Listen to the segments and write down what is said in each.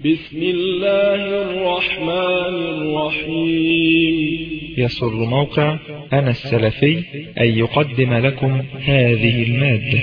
بسم الله الرحمن الرحيم يسر موقع أنا السلفي أن يقدم لكم هذه المادة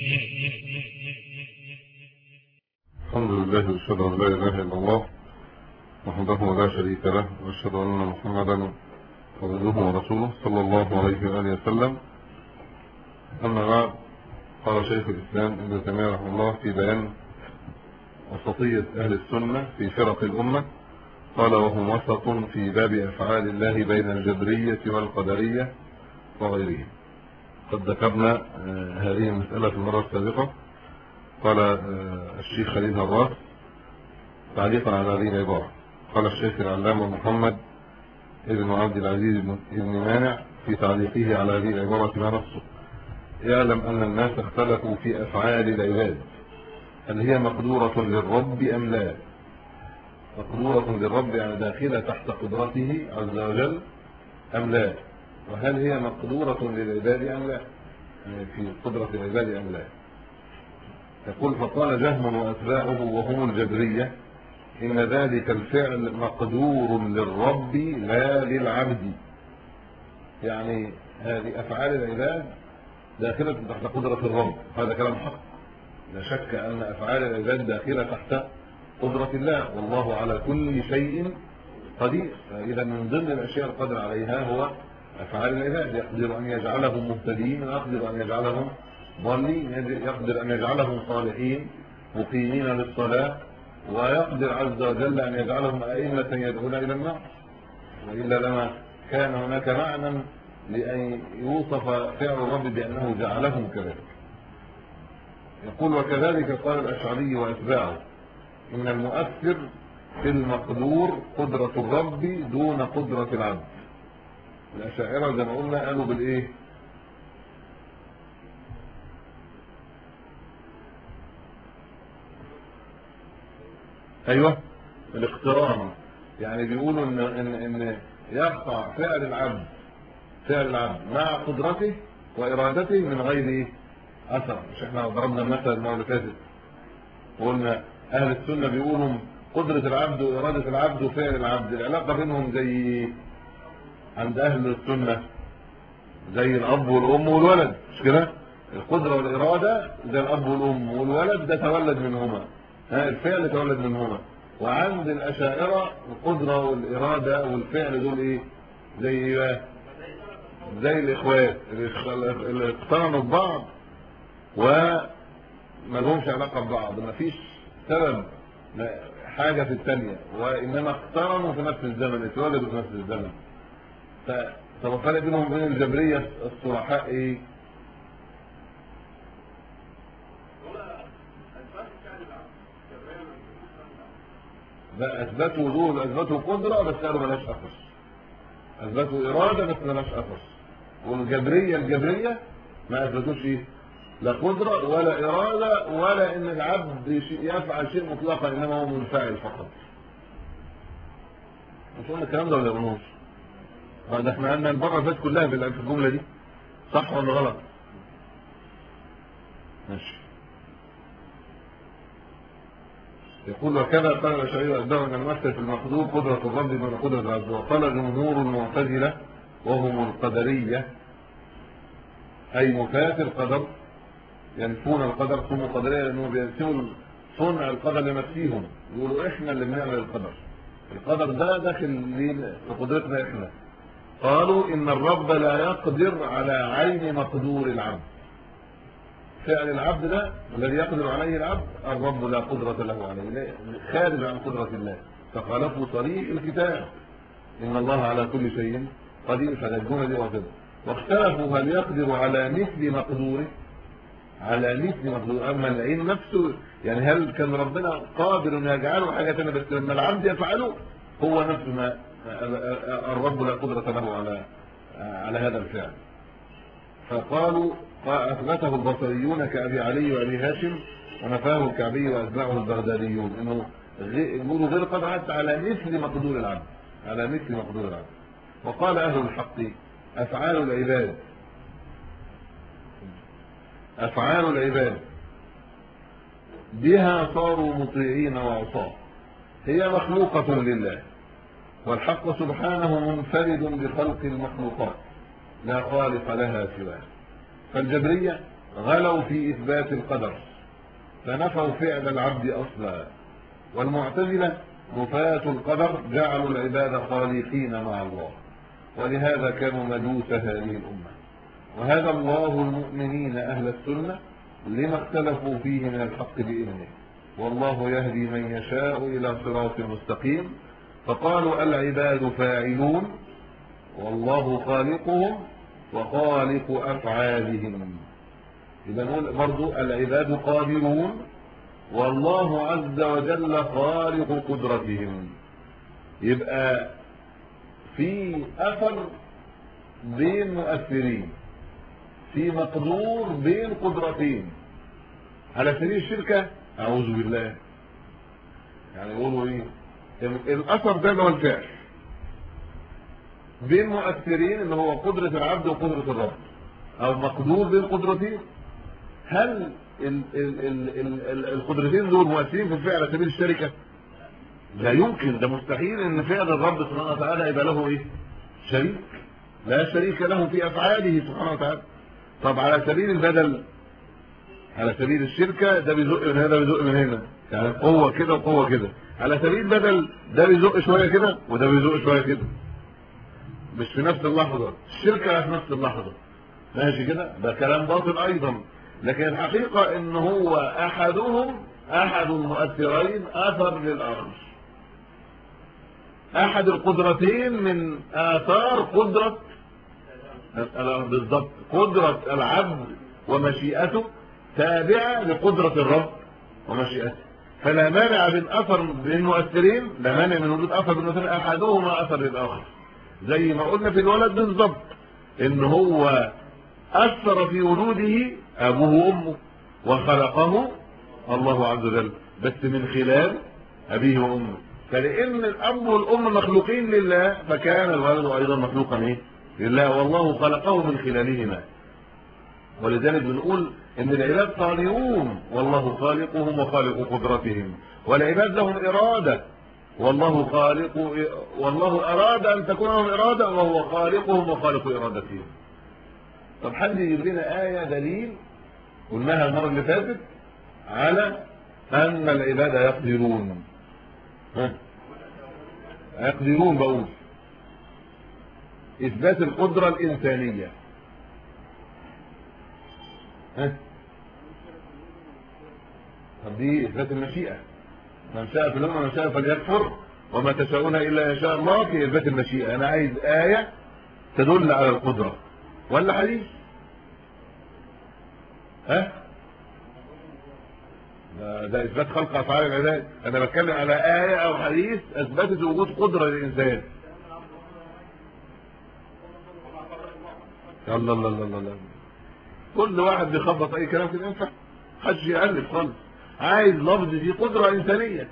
الحمد لله واشهد ان لا اله الا الله وحده لا شريك له واشهد ان محمدا عبده ورسوله صلى الله عليه واله وسلم اما بعد قال شيخ الاسلام ابن تيميه رحمه الله في بيان وسطيه اهل السنه في فرق الامه قال وهم وسط في باب افعال الله بين الجبريه والقدريه وغيرهم قد ذكرنا آه، هذه المساله في المره السابقه قال آه، الشيخ خليل هراس تعليقا على هذه العبارة قال الشيخ العلامة محمد ابن عبد العزيز بن ابن مانع في تعليقه على هذه العبارة ما نصه يعلم أن الناس اختلفوا في أفعال العباد هل هي مقدورة للرب أم لا مقدورة للرب يعني داخلة تحت قدرته عز وجل أم لا وهل هي مقدورة للعباد أم لا يعني في قدرة العباد أم لا يقول فقال جهم وأتباعه وهم الجبرية إن ذلك الفعل مقدور للرب لا للعبد يعني هذه أفعال العباد داخلة تحت قدرة الرب هذا كلام حق لا شك أن أفعال العباد داخلة تحت قدرة الله والله على كل شيء قدير فإذا من ضمن الأشياء القادر عليها هو أفعال العباد يقدر أن يجعلهم مهتدين ويقدر أن يجعلهم ضالين يقدر أن يجعلهم صالحين مقيمين للصلاة ويقدر عز وجل أن يجعلهم أئمة يدعون إلى النار وإلا لما كان هناك معنى لأن يوصف فعل الرب بأنه جعلهم كذلك يقول وكذلك قال الأشعري وأتباعه إن المؤثر في المقدور قدرة الرب دون قدرة العبد الأشاعرة زي ما قلنا قالوا بالإيه ايوه الاقتران يعني بيقولوا ان ان ان يقطع فعل العبد فعل العبد مع قدرته وارادته من غير ايه اثر مش احنا ضربنا مثل المره اللي فاتت وقلنا اهل السنه بيقولوا قدره العبد واراده العبد وفعل العبد العلاقه بينهم زي عند اهل السنه زي الاب والام والولد مش كده القدره والاراده زي الاب والام والولد ده تولد منهما الفعل تولد منهما وعند الاشاعره القدره والاراده والفعل دول ايه زي زي الاخوات اللي اقترنوا ببعض وما لهمش علاقه ببعض ما فيش سبب حاجه في الثانيه وانما اقترنوا في نفس الزمن اتولدوا في نفس الزمن طب الفرق بينهم وبين الجبريه الصلحاء ايه لا اثبتوا دول اثبتوا قدره بس قالوا ملاش اثر اثبتوا اراده بس ملاش اثر والجبريه الجبريه ما اثبتوش ايه لا قدره ولا اراده ولا ان العبد يفعل شيء مطلقا انما هو منفعل فقط مش قلنا الكلام ده ولا قلناش بعد احنا قلنا المره اللي فاتت كلها في الجمله دي صح ولا غلط ماشي يقول وكذا قال الاشعري وأتباعه ان المثل في المقدور قدرة الرب دون قدرة العبد وقال جمهور المعتزلة وهم القدرية أي مفات القدر ينفون القدر ثم قدرية لأنهم بينسوا صنع القدر لنفسهم يقولوا إحنا اللي بنعمل القدر القدر ده داخل لينا في قدرتنا إحنا قالوا إن الرب لا يقدر على عين مقدور العبد فعل العبد ده الذي يقدر عليه العبد الرب لا قدرة له عليه خارج عن قدرة الله فخالفوا طريق الكتاب إن الله على كل شيء قدير فالجملة دي وكذا واختلفوا هل يقدر على مثل مقدوره على مثل مقدور أما العين نفسه يعني هل كان ربنا قادر أن يجعله حاجة ثانيه بس لما العبد يفعله هو نفسه ما الرب لا قدرة له على على هذا الفعل فقالوا أثبته البصريون كأبي علي وأبي هاشم ونفاه الكعبي وأتباعه البغداديون إنه يقولوا غير قادر حتى على مثل مقدور العبد على مثل مقدور العبد وقال أهل الحق أفعال العباد أفعال العباد بها صاروا مطيعين وعصاة هي مخلوقة لله والحق سبحانه منفرد بخلق المخلوقات لا خالق لها سواه فالجبرية غلوا في إثبات القدر فنفوا فعل العبد أصلا والمعتزلة نفاة القدر جعلوا العباد خالقين مع الله ولهذا كانوا مجوس هذه الأمة وهذا الله المؤمنين أهل السنة لما اختلفوا فيه من الحق بإذنه والله يهدي من يشاء إلى صراط مستقيم فقالوا العباد فاعلون والله خالقهم وخالق أفعالهم إذا نقول برضو العباد قادرون والله عز وجل خالق قدرتهم يبقى في أثر بين مؤثرين في مقدور بين قدرتين على سبيل الشركة أعوذ بالله يعني يقولوا إيه الأثر ده اللي هو الفعل بين مؤثرين اللي هو قدرة العبد وقدرة الرب أو مقدور بين قدرتين هل ال ال ال ال ال القدرتين دول مؤثرين في الفعل على سبيل الشركة لا يمكن ده مستحيل ان فعل الرب سبحانه وتعالى يبقى له ايه شريك لا شريك له في افعاله سبحانه وتعالى طب على سبيل البدل على سبيل الشركة ده بيزق من هنا بيزق من هنا يعني قوة كده وقوة كده على سبيل البدل ده بيزق شوية كده وده بيزق شوية كده مش في نفس اللحظة الشركة في نفس اللحظة ماشي كده ده كلام باطل ايضا لكن الحقيقة ان هو احدهم احد المؤثرين اثر للاخر احد القدرتين من اثار قدرة بالضبط قدرة العبد ومشيئته تابعة لقدرة الرب ومشيئته فلا مانع من اثر بين مؤثرين لا مانع من وجود اثر بين مؤثرين احدهما اثر للاخر زي ما قلنا في الولد بالضبط ان هو اثر في وجوده ابوه وامه وخلقه الله عز وجل بس من خلال ابيه وامه فلان الاب والام مخلوقين لله فكان الولد ايضا مخلوقا ايه لله والله خلقه من خلالهما ولذلك بنقول ان العباد صالحون والله خالقهم وخالق قدرتهم والعباد لهم اراده والله خالق والله اراد ان تكون لهم اراده وهو خالقهم وخالق ارادتهم طب حد يجيب لنا ايه دليل قلناها المره اللي فاتت على ان العباد يقدرون ها يقدرون بقول اثبات القدره الانسانيه ها طب دي اثبات المشيئه من شاء في الامه من شاء فليكفر وما تشاءون الا ان شاء الله في اثبات المشيئه انا عايز ايه تدل على القدره ولا حديث ها ده, ده اثبات خلق افعال العباد انا بتكلم على ايه او حديث اثبتت وجود قدره للانسان الله الله الله الله كل واحد بيخبط اي كلام كده ينفع محدش يقلب خالص عايز لفظ فيه قدره انسانيه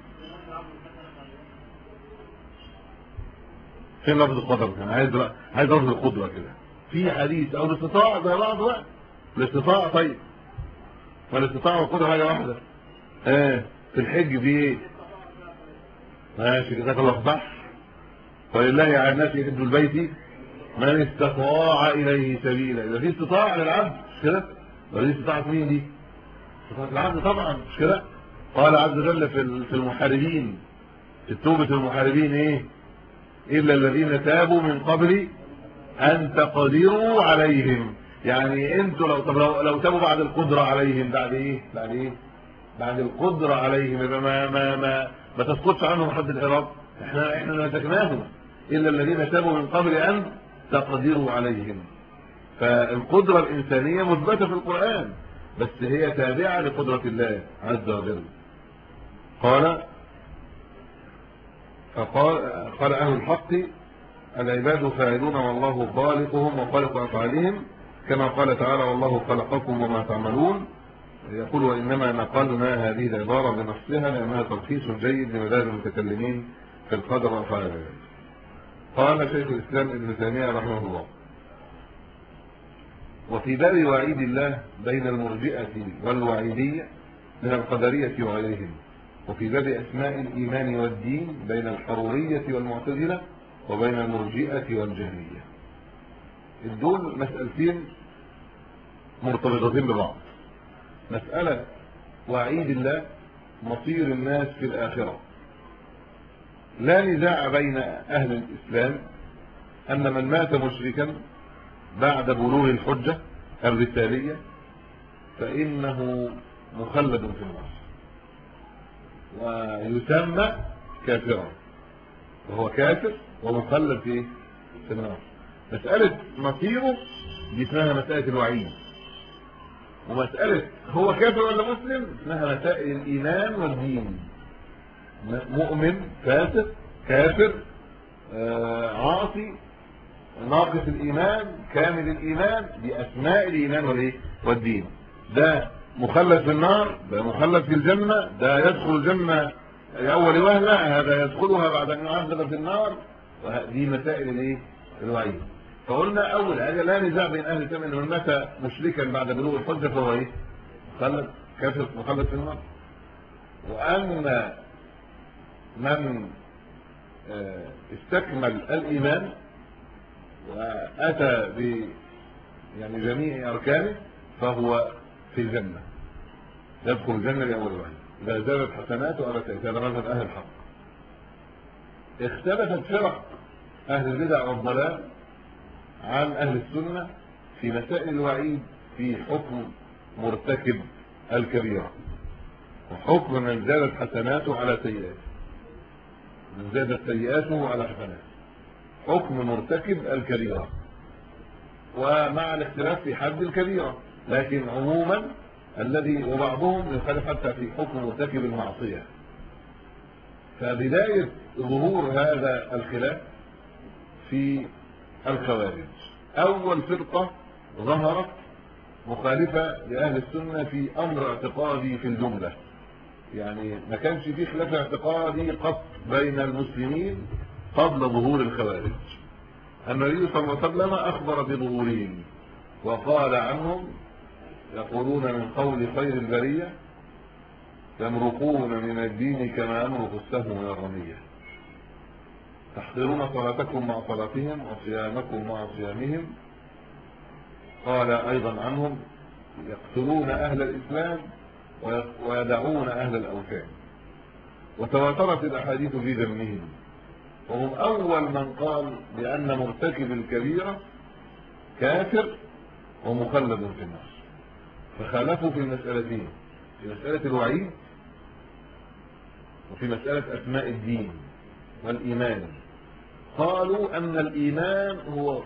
فين لفظ القدر كان عايز عايز لفظ القدره كده في حديث او الاستطاعه زي بعض بقى الاستطاعه طيب والاستطاعه والقدره حاجه واحده اه في الحج في ايه ماشي جزاك الله صح ولله على الناس يحب البيت من استطاع اليه سبيلا اذا في استطاعه للعبد مش كده ولا دي استطاعه مين دي استطاعه العبد طبعا مش كده قال عز وجل في في المحاربين في توبه المحاربين ايه الا الذين تابوا من قبل ان تقدروا عليهم يعني انتوا لو طب لو, لو تابوا بعد القدره عليهم بعد ايه بعد ايه بعد القدره عليهم يبقى ما ما ما, ما تسقطش عنهم حد العراق احنا احنا نسكناهم الا الذين تابوا من قبل ان تقدروا عليهم فالقدره الانسانيه مثبته في القران بس هي تابعه لقدره الله عز وجل قال فقال قال اهل الحق العباد فاعلون والله خالقهم وخالق افعالهم كما قال تعالى والله خلقكم وما تعملون يقول وانما نقلنا هذه العباره بنصها لانها تلخيص جيد لمدار المتكلمين في القدر وافعال العباد قال شيخ الاسلام ابن تيميه رحمه الله وفي باب وعيد الله بين المرجئه والوعيديه من القدريه وغيرهم وفي باب أسماء الإيمان والدين بين الحرورية والمعتزلة وبين المرجئة والجهمية دول مسألتين مرتبطتين ببعض مسألة وعيد الله مصير الناس في الآخرة لا نزاع بين أهل الإسلام أن من مات مشركا بعد بلوغ الحجة الرسالية فإنه مخلد في النار ويسمى كافرا وهو كافر ومخلد في في النار مسألة مصيره دي اسمها مسألة الوعيد ومسألة هو كافر ولا مسلم اسمها مسائل الإيمان والدين مؤمن فاسق كافر آه عاصي ناقص الإيمان كامل الإيمان دي أسماء الإيمان والإيه والدين ده مخلد في النار ده مخلد في الجنة ده يدخل الجنة لأول وهلة هذا يدخلها بعد أن يعذب في النار دي مسائل الايه الوعيد فقلنا أول حاجة لا نزاع بين أهل الكلام أنه من مات مشركا بعد بلوغ الحجة فهو إيه مخلد كافر مخلد في النار وأما من استكمل الإيمان وأتى ب يعني جميع أركانه فهو في الجنة يدخل الجنة لأول واحد إذا زادت حسناته على سيئات هذا مذهب أهل الحق اختلفت فرق أهل البدع والضلال عن أهل السنة في مسائل الوعيد في حكم مرتكب الكبيرة وحكم من زادت حسناته على سيئاته من زادت سيئاته على حسناته حكم مرتكب الكبيرة ومع الاختلاف في حد الكبيرة لكن عموما الذي وبعضهم يخالف حتى في حكم مرتكب المعصية فبداية ظهور هذا الخلاف في الخوارج أول فرقة ظهرت مخالفة لأهل السنة في أمر اعتقادي في الجملة يعني ما كانش فيه خلاف اعتقادي قط بين المسلمين قبل ظهور الخوارج النبي صلى الله عليه وسلم أخبر بظهورهم وقال عنهم يقولون من قول خير البرية يمرقون من الدين كما يمرق السهم من الرمية تحضرون صلاتكم مع صلاتهم وصيامكم مع صيامهم قال أيضا عنهم يقتلون أهل الإسلام ويدعون أهل الأوثان وتواترت الأحاديث في ذمهم وهم أول من قال بأن مرتكب الكبيرة كافر ومخلد في النار فخالفوا في المسألتين في مسألة الوعيد وفي مسألة أسماء الدين والإيمان قالوا أن الإيمان هو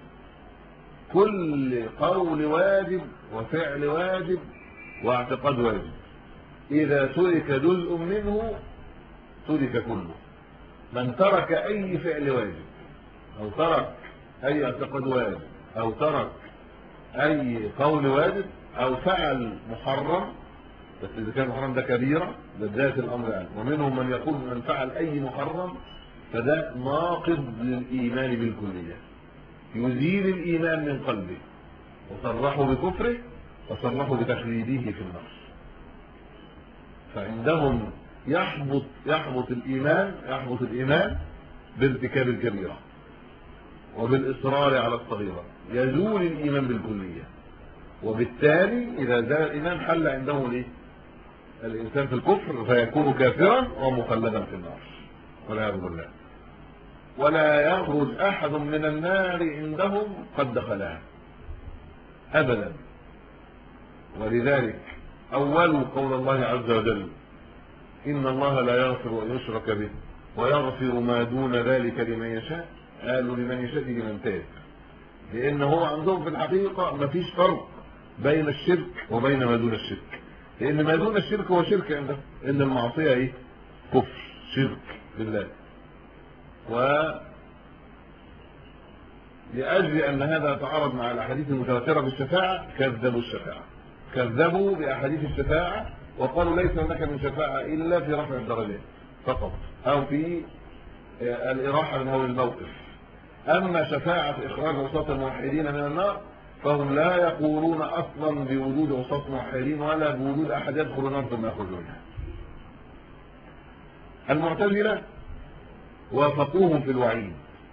كل قول واجب وفعل واجب واعتقاد واجب إذا ترك جزء منه ترك كله من ترك أي فعل واجب أو ترك أي اعتقاد واجب أو ترك أي قول واجب أو فعل محرم بس إذا كان محرم ده كبيرة ده ذات الأمر يعني ومنهم من يقول من فعل أي محرم فده ناقض للإيمان بالكلية يزيل الإيمان من قلبه وصرحوا بكفره وصرحوا بتخليده في النار فعندهم يحبط يحبط الإيمان يحبط الإيمان بارتكاب الكبيرة وبالإصرار على الصغيرة يزول الإيمان بالكلية وبالتالي إذا زال الإيمان حل عنده الايه الإنسان في الكفر فيكون كافرا ومخلدا في النار والعياذ بالله ولا يخرج أحد من النار عندهم قد دخلها أبدا ولذلك أول قول الله عز وجل إن الله لا يغفر أن يشرك به ويغفر ما دون ذلك لمن يشاء قالوا لمن يشاء لمن تاب لأن هو عندهم في الحقيقة مفيش فرق بين الشرك وبين ما دون الشرك لأن ما دون الشرك هو شرك عندهم إن المعصية إيه كفر شرك بالله و لأجل أن هذا يتعارض مع الأحاديث المتواترة بالشفاعة كذبوا الشفاعة كذبوا بأحاديث الشفاعة وقالوا ليس هناك من شفاعة إلا في رفع الدرجات فقط أو في الإراحة من هول الموقف أما شفاعة إخراج عصاة الموحدين من النار فهم لا يقولون أصلا بوجود عصاة الموحدين ولا بوجود أحد يدخل النار ثم يخرج منها المعتزلة وافقوهم في الوعيد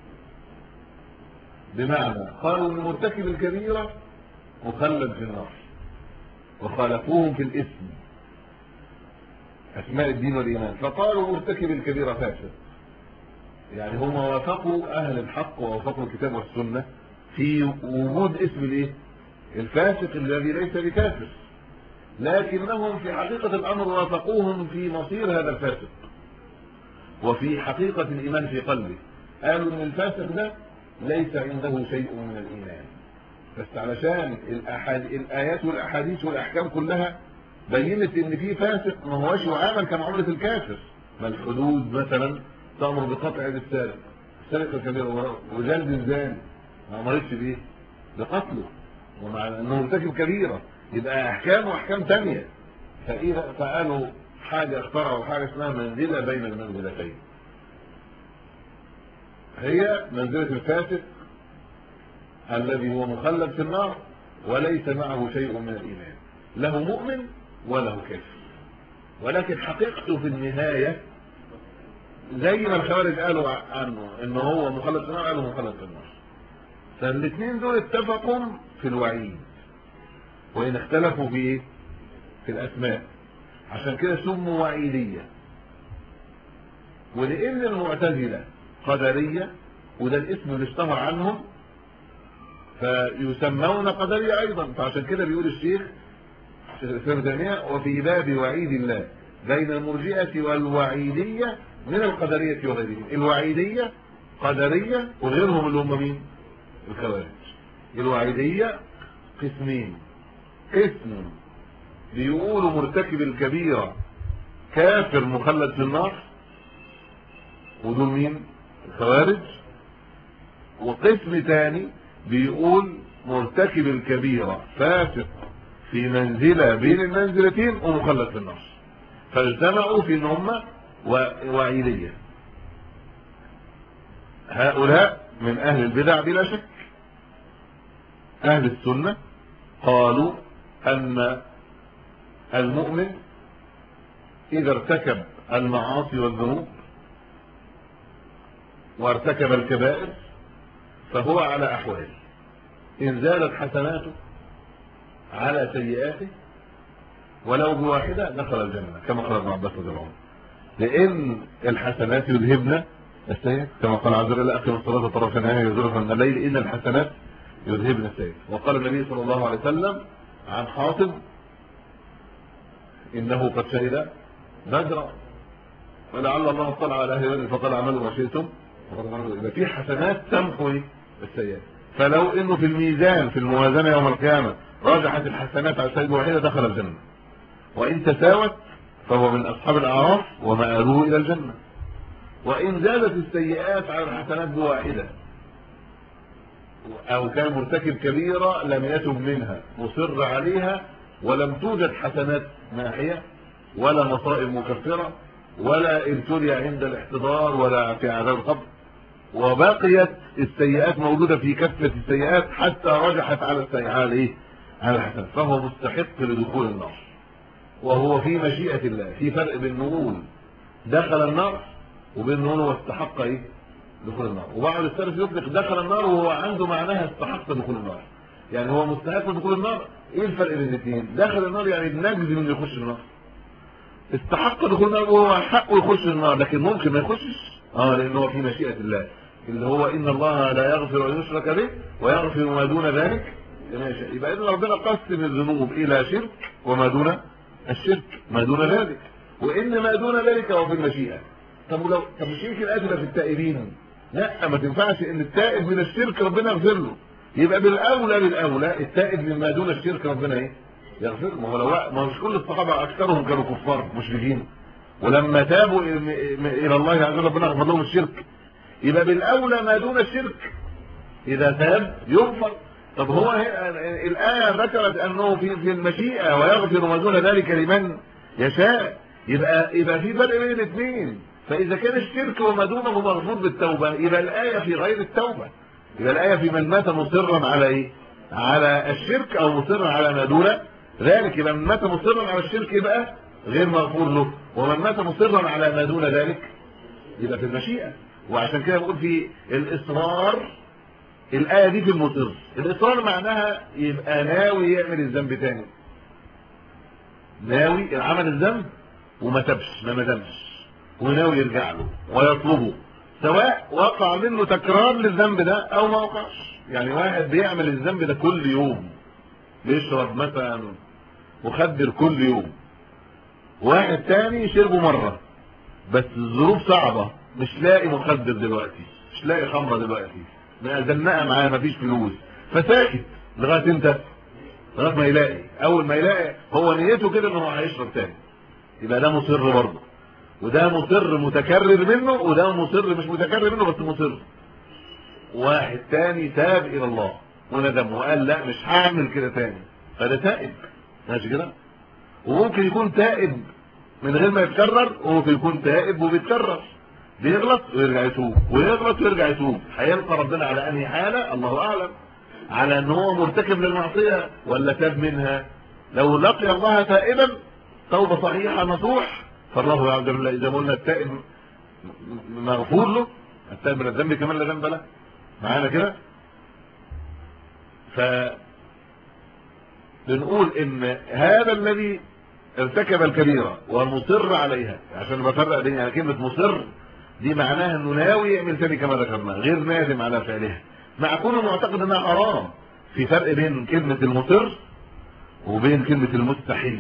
بمعنى قالوا ان مرتكب الكبيرة مخلد في النار وخالفوهم في الاسم اسماء الدين والايمان فقالوا مرتكب الكبيرة فاسد يعني هم وافقوا اهل الحق ووافقوا الكتاب والسنة في وجود اسم الايه الفاسق الذي ليس بكافر لكنهم في حقيقة الامر وافقوهم في مصير هذا الفاسق وفي حقيقة الايمان في قلبه قالوا ان الفاسق ده ليس عنده شيء من الايمان بس علشان الأحاد... الايات والاحاديث والاحكام كلها بينت ان في فاسق ما هوش يعامل كمعامله الكافر ما الحدود مثلا تامر بقطع يد السارق السرقه كبيره وجلد الزاني ما امرتش بايه بقتله ومع انه مرتكب كبيره يبقى احكام واحكام ثانيه فاذا فقالوا حاجه اخترعوا حاجه اسمها منزله بين المنزلتين هي منزله الفاسق الذي هو مخلد في النار وليس معه شيء من الايمان له مؤمن وله كافر ولكن حقيقته في النهايه زي ما الخوارج قالوا عنه ان هو مخلد في النار قالوا مخلد في النار فالاثنين دول اتفقوا في الوعيد وان اختلفوا في ايه في الاسماء عشان كده سموا وعيديه ولان المعتزله قدريه وده الاسم اللي اشتهر عنهم فيسمون قدريه ايضا فعشان كده بيقول الشيخ الشيخ الاسلام تيميه وفي باب وعيد الله بين المرجئه والوعيديه من القدريه وغيرهم الوعيديه قدريه وغيرهم اللي هم مين الخوارج الوعيديه قسمين قسم بيقولوا مرتكب الكبيره كافر مخلد في النار ودول مين الخوارج وقسم ثاني بيقول مرتكب الكبيرة فاسق في منزلة بين المنزلتين ومخلد في النار فاجتمعوا في ان هم وعيدية هؤلاء من اهل البدع بلا شك اهل السنة قالوا ان المؤمن اذا ارتكب المعاصي والذنوب وارتكب الكبائر فهو على احوال ان زادت حسناته على سيئاته ولو بواحدة دخل الجنة كما قال ابن عباس رضي الله عنه لان الحسنات يذهبن السيئات كما قال عز وجل اقم الصلاه طرف النهار وزلفا من الليل ان الحسنات يذهبن السيئات وقال النبي صلى الله عليه وسلم عن حاطب انه قد شهد بدرا ولعل الله اطلع على اهل بدر فقال اعملوا ما شئتم يبقى في حسنات تمحو السيئات فلو انه في الميزان في الموازنه يوم القيامه رجحت الحسنات على سيد واحده دخل الجنه وان تساوت فهو من اصحاب الاعراف ومآله الى الجنه وان زادت السيئات على الحسنات بواحده او كان مرتكب كبيره لم يتب منها مصر عليها ولم توجد حسنات ناحيه ولا مصائب مكفره ولا ابتلي عند الاحتضار ولا في عذاب القبر وبقيت السيئات موجودة في كفة السيئات حتى رجحت على السيئات ايه على الحسنات فهو مستحق لدخول النار وهو في مشيئة الله في فرق بين نقول دخل النار وبين نقول هو استحق ايه دخول النار وبعض السلف يطلق دخل النار وهو عنده معناها استحق دخول النار يعني هو مستحق دخول النار ايه الفرق بين الاثنين دخل النار يعني بنجزم انه يخش النار استحق دخول النار وهو حقه يخش النار لكن ممكن ما يخشش اه لان هو في مشيئة الله اللي هو ان الله لا يغفر ان يشرك به ويغفر ما دون ذلك لمن يشاء يبقى اذا ربنا قسم الذنوب الى شرك وما دون الشرك ما دون ذلك وان ما دون ذلك هو في المشيئه طب ولو طب مش يمكن ادنى في التائبين لا ما تنفعش ان التائب من الشرك ربنا يغفر له يبقى بالاولى بالاولى التائب مما دون الشرك ربنا ايه يغفر له ما هو لو ما هو مش كل الصحابه اكثرهم كانوا كفار مشركين ولما تابوا الى الله عز وجل ربنا غفر لهم الشرك يبقى بالاولى ما دون الشرك اذا تاب يغفر طب هو الايه ذكرت انه في في المشيئه ويغفر ما دون ذلك لمن يشاء يبقى يبقى في فرق بين الاثنين فاذا كان الشرك وما دونه مرفوض بالتوبه يبقى الايه في غير التوبه يبقى الايه في من مات مصرا على ايه على الشرك او مصرا على ما دون ذلك يبقى من مات مصرا على الشرك يبقى غير مغفور له ومن مات مصرا على ما دون ذلك يبقى في المشيئة وعشان كده بقول في الإصرار الآية دي في المصر الإصرار معناها يبقى ناوي يعمل الذنب تاني ناوي عمل الذنب وما تبش ما ندمش وناوي يرجع له ويطلبه سواء وقع منه تكرار للذنب ده او ما وقعش يعني واحد بيعمل الذنب ده كل يوم بيشرب مثلا مخدر كل يوم واحد تاني شربه مرة بس الظروف صعبة مش لاقي مخدر دلوقتي مش لاقي خمرة دلوقتي زنقة معاه مفيش فلوس فساكت لغاية انت لغاية ما يلاقي اول ما يلاقي هو نيته كده انه هيشرب تاني يبقى ده مصر برضه وده مصر متكرر منه وده مصر مش متكرر منه بس مصر واحد تاني تاب الى الله وندم وقال لا مش هعمل كده تاني فده تائب ماشي كده وممكن يكون تائب من غير ما يتكرر وممكن يكون تائب وبيتكرر بيغلط ويرجع يتوب ويغلط ويرجع يتوب هيلقى ربنا على انهي حاله الله اعلم على ان هو مرتكب للمعصيه ولا تاب منها لو لقي الله تائبا توبه صحيحه نصوح فالله يعبد الله اذا قلنا التائب مغفور له التائب من الذنب كمان لا ذنب له معانا كده ف بنقول ان هذا الذي ارتكب الكبيره ومصر عليها عشان بفرق بين يعني كلمه مصر دي معناها انه ناوي يعمل تاني كما ذكرنا غير نادم على فعلها مع كونه معتقد انها حرام في فرق بين كلمه المصر وبين كلمه المستحيل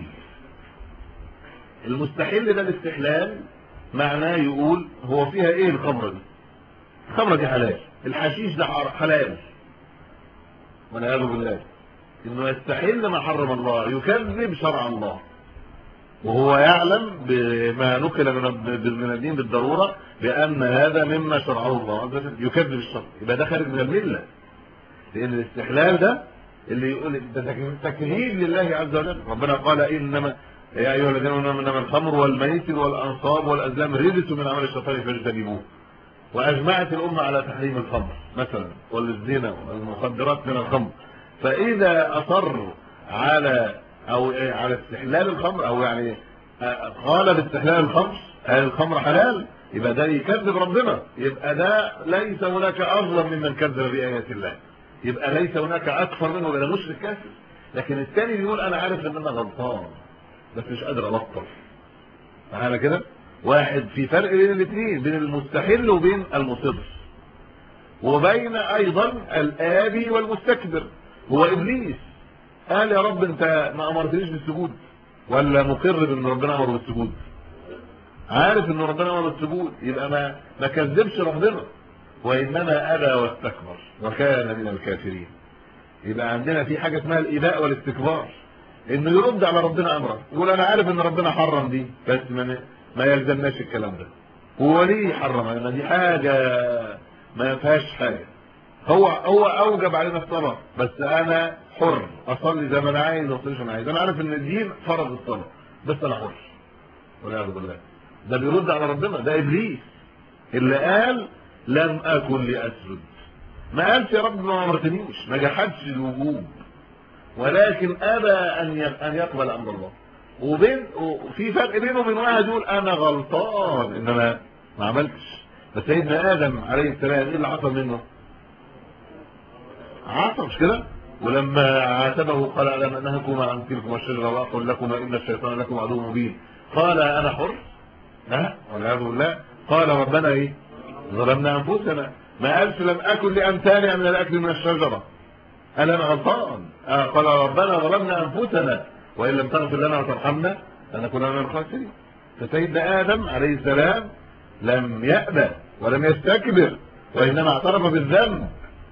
المستحيل ده الاستحلال معناه يقول هو فيها ايه الخمره دي الخمره دي حلال الحشيش ده حلال والعياذ بالله انه يستحل ما حرم الله يكذب شرع الله وهو يعلم بما نقل من من الدين بالضروره بان هذا مما شرعه الله عز وجل يكذب الشرع يبقى ده خارج من المله لان الاستحلال ده اللي يقول ده تكذيب لله عز وجل ربنا قال انما يا ايها الذين امنوا انما الخمر والميسر والانصاب والازلام رجس من عمل الشيطان فاجتنبوه واجمعت الامه على تحريم الخمر مثلا والزنا والمخدرات من الخمر فاذا اصر على او على استحلال الخمر او يعني قال باستحلال الخمر هل الخمر حلال يبقى ده يكذب ربنا يبقى ده ليس هناك اظلم ممن كذب بايات الله يبقى ليس هناك اكثر منه ولا مشرك كافر لكن الثاني بيقول انا عارف ان انا غلطان بس مش قادر ابطل معانا كده واحد في فرق بين الاثنين بين المستحل وبين المصر وبين ايضا الابي والمستكبر هو ابليس قال يا رب انت ما امرتنيش بالسجود ولا مقر بان ربنا امر بالسجود عارف ان ربنا امر بالسجود يبقى ما ما كذبش ربنا وانما ابى واستكبر وكان من الكافرين يبقى عندنا في حاجه اسمها الاباء والاستكبار انه يرد على ربنا امره يقول انا عارف ان ربنا حرم دي بس ما ما يلزمناش الكلام ده هو ليه حرم لان دي حاجه ما فيهاش حاجه هو هو اوجب علينا الصلاه بس انا حر اصلي زي ما انا عايز واصلي زي ما انا عايز انا عارف ان الدين فرض الصلاه بس انا حر والعياذ بالله ده بيرد على ربنا ده ابليس اللي قال لم اكن لاسجد ما قالش يا رب ما امرتنيش ما جحدش الوجوب ولكن ابى ان ان يقبل امر الله وبين وفي فرق بينه وبين واحد يقول انا غلطان انما ما عملتش فسيدنا ادم عليه السلام ايه اللي حصل منه عصى مش كده ولما عاتبه قال الم انهكما عن تلكما الشجره واقول لكما ان الشيطان لكم عدو مبين قال انا حر لا والعياذ بالله قال ربنا ايه ظلمنا انفسنا ما قالش لم اكن لامتانع من الاكل من الشجره قال انا غلطان آه قال ربنا ظلمنا انفسنا وان لم تغفر لنا وترحمنا لنكون من الخاسرين فسيدنا ادم عليه السلام لم يأبى ولم يستكبر وانما اعترف بالذنب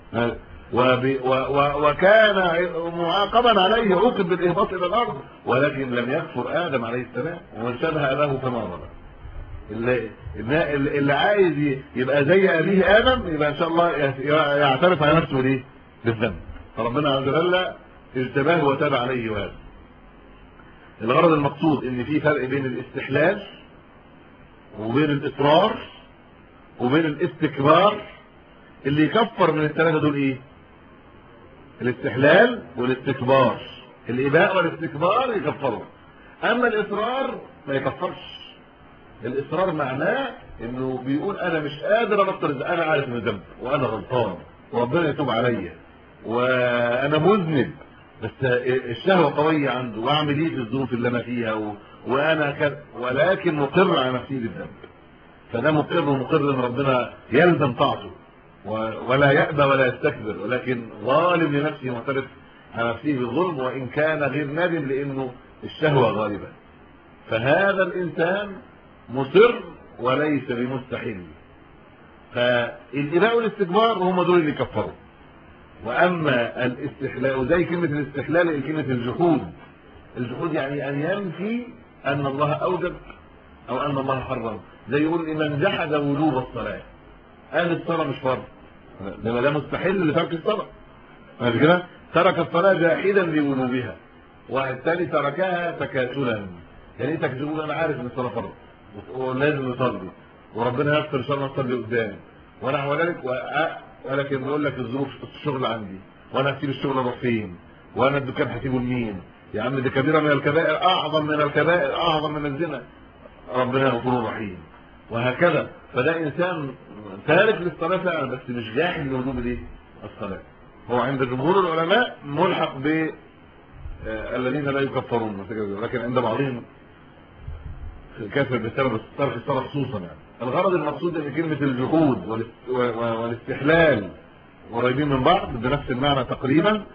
وكان معاقبا عليه عوقب بالاهباط الى الارض ولكن لم يكفر ادم عليه السلام ومن شبه اباه فما ظلم اللي, اللي عايز يبقى زي ابيه ادم يبقى ان شاء الله يعترف على نفسه ليه بالذنب فربنا عز وجل اجتباه وتاب عليه وهذا الغرض المقصود ان في فرق بين الاستحلال وبين الاصرار وبين الاستكبار اللي يكفر من الثلاثه دول ايه الاستحلال والاستكبار الاباء والاستكبار يكفروا اما الاصرار ما يكفرش الاصرار معناه انه بيقول انا مش قادر ابطل انا عارف ان ذنب وانا غلطان وربنا يتوب عليا وانا مذنب بس الشهوه قويه عنده واعمل ايه في الظروف اللي انا فيها و... وانا ك... ولكن مقر على نفسي بالذنب فده مقر ومقر ان ربنا يلزم طاعته و... ولا يأبى ولا يستكبر ولكن ظالم لنفسه معترف على نفسه بالظلم وان كان غير نادم لانه الشهوه غالبه فهذا الانسان مصر وليس بمستحيل فالإباء والاستكبار هم دول اللي كفروا واما الاستحلال زي كلمه الاستحلال كلمه الجحود الجحود يعني ان ينفي ان الله اوجب او ان الله حرم زي يقول من جحد وجوب الصلاه قال الصلاه مش فرض ده ده مستحيل لترك الصلاه مش كده ترك الصلاه جاحدا لوجوبها واحد ثاني تركها تكاسلا يعني ايه تكاسلا انا عارف ان الصلاه فرض ولازم نصلي وربنا يغفر ان شاء الله نصلي قدام ونحو ذلك ولكن بيقول لك الظروف الشغل عندي وانا هسيب الشغل اروح فين وانا الدكان هسيبه لمين يا عم دي كبيره من الكبائر اعظم من الكبائر اعظم من الزنا ربنا غفور رحيم وهكذا فده انسان تارك للصلاه فعلا بس مش جاحد لوجوب الايه الصلاه هو عند جمهور العلماء ملحق ب الذين لا يكفرون لكن عند بعضهم الكافر بسبب ترك الصلاه خصوصا يعني الغرض المقصود ان كلمه الجحود والاستحلال قريبين من بعض بنفس المعنى تقريبا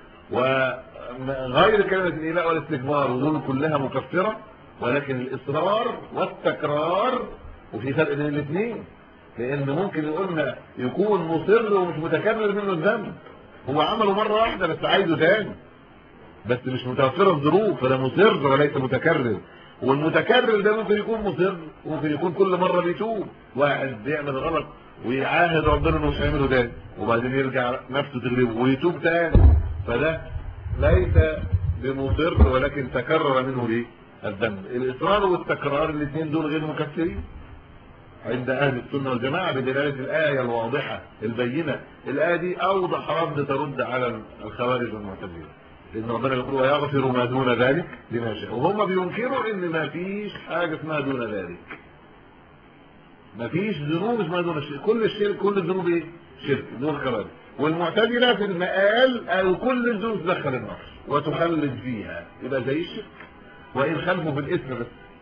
وغير كلمه الاله والاستكبار ودول كلها مكفره ولكن الاصرار والتكرار وفي فرق بين الاثنين لان ممكن يقولنا يكون مصر ومش متكرر منه الذنب هو عمله مره واحده بس عايزه تاني بس مش متوفره الظروف فده مصر وليس متكرر والمتكرر ده ممكن يكون مصر وممكن يكون كل مره بيتوب واحد بيعمل غلط ويعاهد ربنا انه مش هيعمله تاني وبعدين يرجع نفسه تغلبه ويتوب تاني فده ليس بمصر ولكن تكرر منه ليه الذنب الاصرار والتكرار الاثنين دول غير مكفرين عند اهل السنه والجماعه بدلاله الايه الواضحه البينه الايه دي اوضح رد ترد على الخوارج والمعتزله لان ربنا يقول ويغفر ما دون ذلك لما شاء وهم بينكروا ان ما فيش حاجه اسمها دون ذلك ما فيش ذنوب اسمها دون الشرك كل الشرك كل الذنوب ايه شرك دون كبائر والمعتزله في المقال قالوا كل الذنوب تدخل النار وتخلد فيها يبقى زي الشرك وان خلفوا في الاسم بس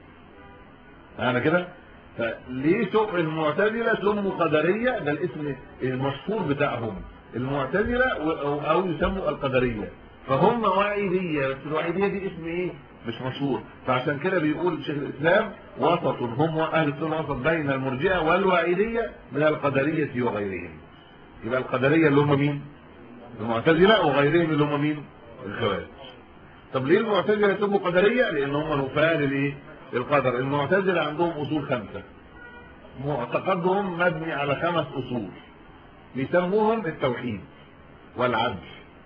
انا كده فليه سوء المعتزله سموا قدريه ده الاسم المشهور بتاعهم المعتزله او يسموا القدريه فهم وعيديه بس الوعيديه دي اسم ايه مش مشهور فعشان كده بيقول شيخ الاسلام وسط هم اهل السنه وسط بين المرجئه والوعيديه من القدريه وغيرهم يبقى القدريه اللي هم مين المعتزله وغيرهم اللي هم مين الخوارج طب ليه المعتزله يسموا قدريه لان هم نفاه للايه القدر المعتزله عندهم اصول خمسه معتقدهم مبني على خمس اصول بيسموهم التوحيد والعدل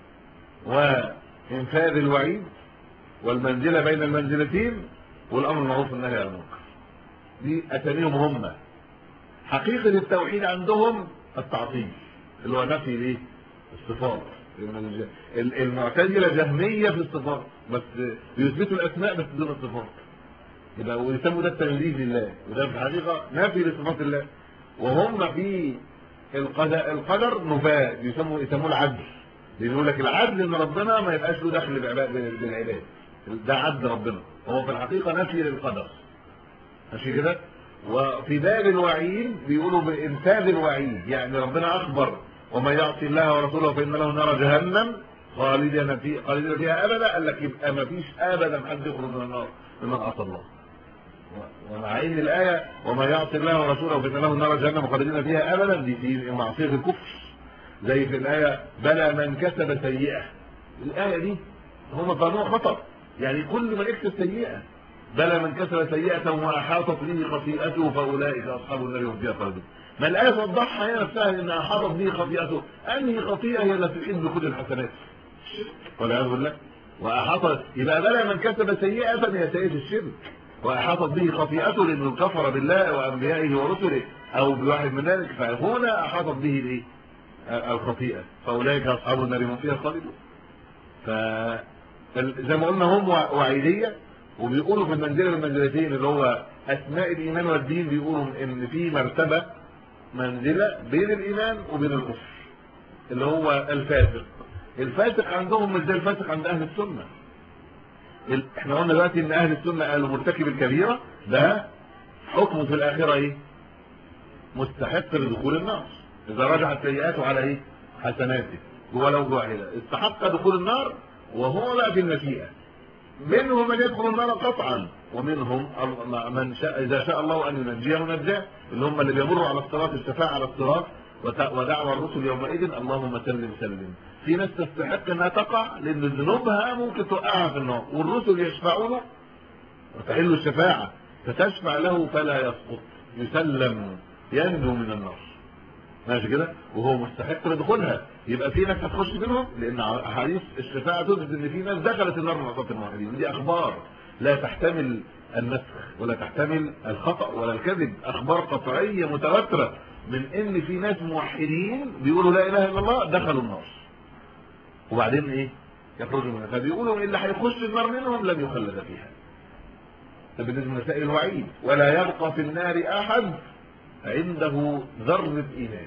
وانفاذ الوعيد والمنزله بين المنزلتين والامر المعروف والنهي عن المنكر دي اساميهم هم حقيقه التوحيد عندهم التعطيل اللي هو نفي الايه الصفات المعتزله جهميه في الصفات بس بيثبتوا الاسماء بس دون الصفات يبقى ويسموا ده التنزيه لله وده في الحقيقه نفي لصفات الله وهم في القدر, القدر نفاة بيسموا يسموه العدل بيقول لك العدل ان ربنا ما يبقاش له دخل بالعباد ده عدل ربنا هو في الحقيقه نفي للقدر ماشي كده وفي باب الوعيد بيقولوا بانفاذ الوعيد يعني ربنا اخبر ومن يعصي الله ورسوله فان له نار جهنم خالدين فيها خالدين فيها ابدا قال لك يبقى ما فيش ابدا حد يخرج من النار لمن عصى الله ومع عين الايه وما يعصي الله ورسوله فان له نار جهنم خالدين فيها ابدا دي في معصيه الكفر زي في الايه بلى من كسب سيئه الايه دي هم فهموها خطا يعني كل من يكسب سيئه بلى من كسب سيئه واحاطت به خطيئته فاولئك اصحاب النار هم فيها خالدون ما الايه توضحها هي نفسها ان احاطت به خطيئته انهي خطيئه هي التي تحيط بكل الحسنات والعياذ بالله واحاطت يبقى بلى من كسب سيئه هي سيئه الشرك واحاطت به خطيئته لانه كفر بالله وانبيائه ورسله او بواحد من ذلك فهنا احاطت به الايه الخطيئه فاولئك اصحاب النار هم فيها خالدون ف زي ما قلنا هم وعيديه وبيقولوا في المنزله المنزلتين اللي هو اسماء الايمان والدين بيقولوا ان في مرتبه منزله بين الايمان وبين الكفر اللي هو الفاسق الفاسق عندهم مش زي الفاسق عند اهل السنه ال- احنا قلنا دلوقتي ان اهل السنه قالوا مرتكب الكبيره ده حكمه في الاخره ايه مستحق لدخول النار اذا رجعت سيئاته على ايه حسناته ولو جعل استحق دخول النار وهو بقى في المشيئه منهم من يدخل النار قطعا ومنهم ال- من شاء اذا شاء الله ان ينجيه نجاه اللي هم اللي بيمروا على الصراط الشفاعه على الصراط وت- ودعوى الرسل يومئذ اللهم سلم سلم في ناس تستحق انها تقع لان ذنوبها ممكن توقعها في النار والرسل يشفعوا له وتحل الشفاعه فتشفع له فلا يسقط يسلم ينجو من النار ماشي كده وهو مستحق لدخولها يبقى في ناس هتخش منهم لان احاديث الشفاعه تثبت ان في ناس دخلت النار من عصاه الموحدين دي اخبار لا تحتمل النسخ ولا تحتمل الخطا ولا الكذب اخبار قطعيه متواتره من ان في ناس موحدين بيقولوا لا اله الا الله دخلوا النار وبعدين ايه يخرجوا منها فبيقولوا اللي هيخش النار منهم لن يخلد فيها ده بالنسبه لمسائل الوعيد ولا يبقى في النار احد عنده ذرة إيمان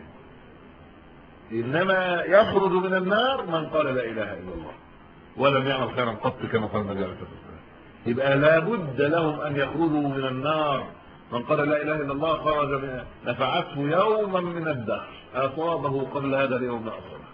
إنما يخرج من النار من قال لا إله إلا الله ولم يعمل خيرا قط كما قال النبي عليه الصلاة والسلام يبقى لابد لهم أن يخرجوا من النار من قال لا إله إلا الله خرج من نفعته يوما من الدهر أصابه قبل هذا اليوم أصابه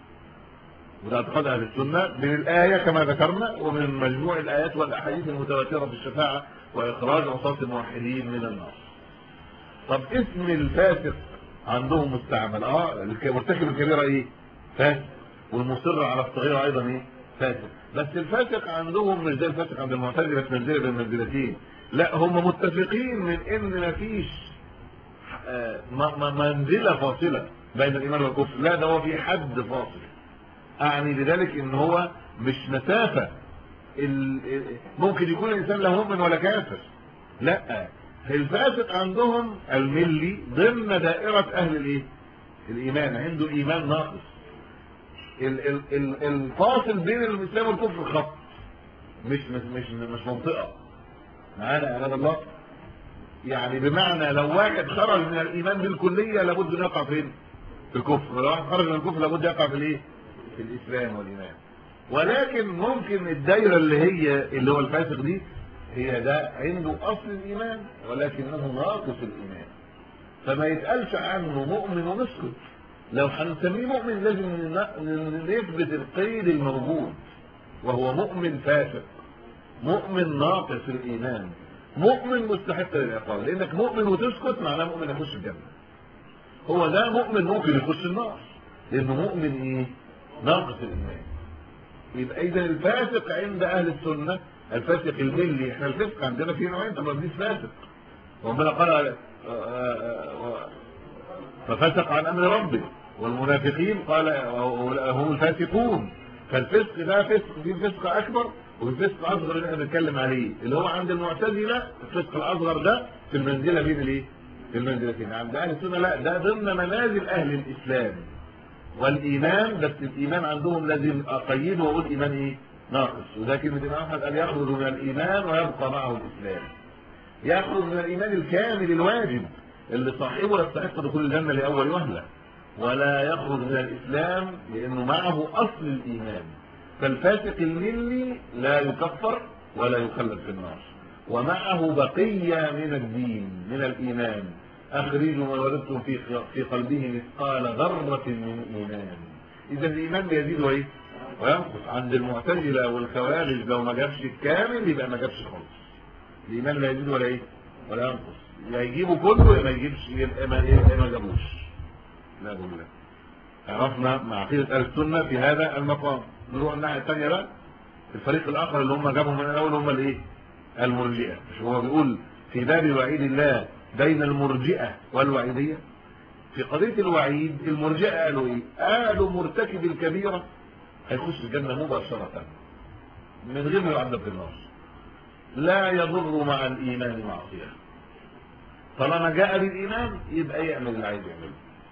وده اعتقاد أهل السنة من الآية كما ذكرنا ومن مجموع الآيات والأحاديث المتواترة في الشفاعة وإخراج عصاة الموحدين من النار طب اسم الفاسق عندهم مستعمل اه مرتكب الكبيره ايه فاسق والمصر على الصغيره ايضا ايه فاسق بس الفاسق عندهم مش زي الفاسق عند المعتزله في منزله بين منزلتين لا هم متفقين من ان مفيش آه، م- م- منزله فاصله بين الايمان والكفر لا ده هو في حد فاصل اعني بذلك ان هو مش مسافه ال- ال- ممكن يكون الانسان لا مؤمن ولا كافر لا الفاسق عندهم الملي ضمن دائرة أهل الإيه؟ الإيمان عنده إيمان ناقص ال- ال- ال- الفاصل بين الإسلام والكفر خط مش مش مش, مش منطقة معانا أمام الله يعني بمعنى لو واحد خرج من الإيمان بالكلية لابد أن يقع فين؟ في الكفر ولو واحد خرج من الكفر لابد يقع في الإيه؟ في الإسلام والإيمان ولكن ممكن الدايرة اللي هي اللي هو الفاسق دي هي ده عنده اصل الايمان ولكنه ناقص الايمان فما يتقالش عنه مؤمن ونسكت لو هنسميه مؤمن لازم ن- نثبت القيد الموجود وهو مؤمن فاسق مؤمن ناقص الايمان مؤمن مستحق للعقاب لانك مؤمن وتسكت معناه مؤمن يخش الجنه هو ده مؤمن ممكن يخش النار لانه مؤمن ايه ناقص الايمان يبقى اذا الفاسق عند اهل السنه الفاسق الملي احنا الفسق عندنا فيه نوعين طب ما فاسق ربنا قال آه، آه، آه، ففسق عن امر ربه والمنافقين قال هم الفاسقون فالفسق ده فسق في فسق اكبر وفي فسق اصغر اللي احنا بنتكلم عليه اللي هو عند المعتزله الفسق الاصغر ده في المنزله بين الايه؟ في المنزلتين عند اهل السنه لا ده ضمن منازل اهل الاسلام والايمان بس الايمان عندهم لازم اقيده واقول ايمان ايه؟ ناقص وده كلمه الامام احمد قال يخرج من الايمان ويبقى معه الاسلام يخرج من الايمان الكامل الواجب اللي صاحبه يستحق دخول الجنه لاول وهله ولا يخرج من الاسلام لانه معه اصل الايمان فالفاسق الملي لا يكفر ولا يخلد في النار ومعه بقيه من الدين من الايمان اخرجوا ما ولدتم في في قلبه مثقال ذره من ايمان اذا الايمان بيزيد وايه وينقص عند المعتزله والخوارج لو ما جابش الكامل يبقى ما جابش خالص الايمان لا يزيد ولا ايه ولا ينقص يا يجيبه كله يا ما يجيبش يبقى ما ايه ما جابوش لا بالله عرفنا مع عقيده اهل السنه في هذا المقام نروح الناحيه الثانيه بقى الفريق الاخر اللي هم جابهم من الاول هم الايه المرجئه مش هو بيقول في باب وعيد الله بين المرجئه والوعيديه في قضيه الوعيد المرجئه قالوا ايه قالوا مرتكب الكبيره هيخش الجنه مباشره من غير ما يعذب في النار لا يضر مع الايمان معصيه طالما جاء بالايمان يبقى يعمل اللي عايز يعمله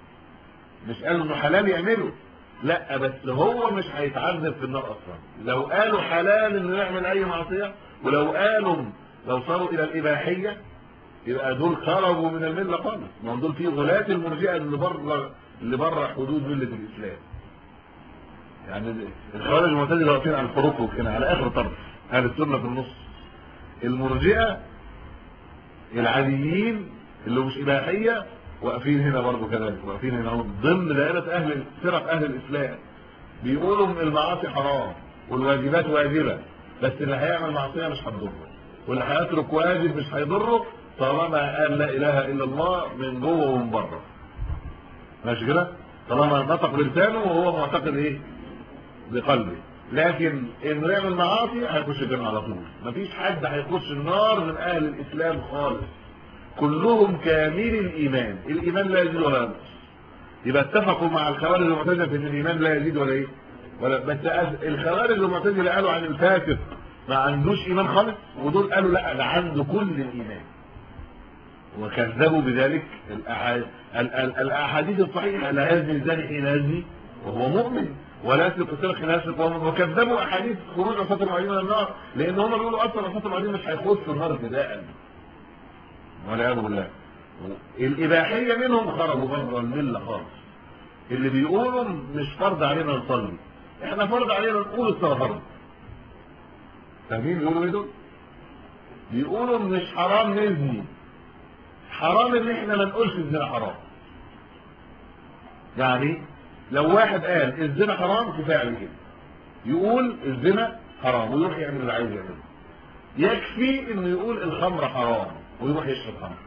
مش قالوا انه حلال يعمله لا بس هو مش هيتعذب في النار اصلا لو قالوا حلال انه يعمل اي معصيه ولو قالوا لو صاروا الى الاباحيه يبقى دول خرجوا من المله خالص ما هم دول في غلاة المرجئه اللي بره اللي بره حدود مله الاسلام يعني الخوارج المعتزله واقفين على الحروف كده على اخر طرف اهل السنه في النص المرجئه العاديين اللي مش اباحيه واقفين هنا برضه كذلك واقفين هنا هم ضمن دائره اهل فرق اهل الاسلام بيقولوا المعاصي حرام والواجبات واجبه بس اللي هيعمل معصيه مش هتضره واللي هيترك واجب مش هيضره طالما قال لا اله الا الله من جوه ومن بره ماشي كده طالما نطق بلسانه وهو معتقد ايه بقلبه لكن انه يعمل معاصي هيخش الجنه على طول مفيش حد هيخش النار من اهل الاسلام خالص كلهم كامل الايمان الايمان لا يزيد ولا ينقص يبقى اتفقوا مع الخوارج المعتزله في ان الايمان لا يزيد ولا ايه ولا بس الخوارج المعتزله قالوا عن الفاسق ما عندوش ايمان خالص ودول قالوا لا ده عنده كل الايمان وكذبوا بذلك الاحاديث الصحيحه لا يزني الزاني حين يزني وهو مؤمن ولا يسرق السرق حين يسرق وهو مؤمن وكذبوا احاديث خروج عصاة المعين من النار لان هم بيقولوا اصلا عصاة المعين مش هيخش النار ابتداء والعياذ بالله الاباحيه منهم خرجوا بره المله خالص اللي بيقولوا مش فرض علينا نصلي احنا فرض علينا نقول الصلاه فرض فاهمين بيقولوا ايه دول بيقولوا مش حرام نزني حرام ان احنا ما نقولش الزنا حرام يعني لو واحد قال الزنا حرام كفايه عليه كده يقول الزنا حرام ويروح يعمل اللي عايز يعمله يكفي انه يقول الخمر حرام ويروح يشرب خمر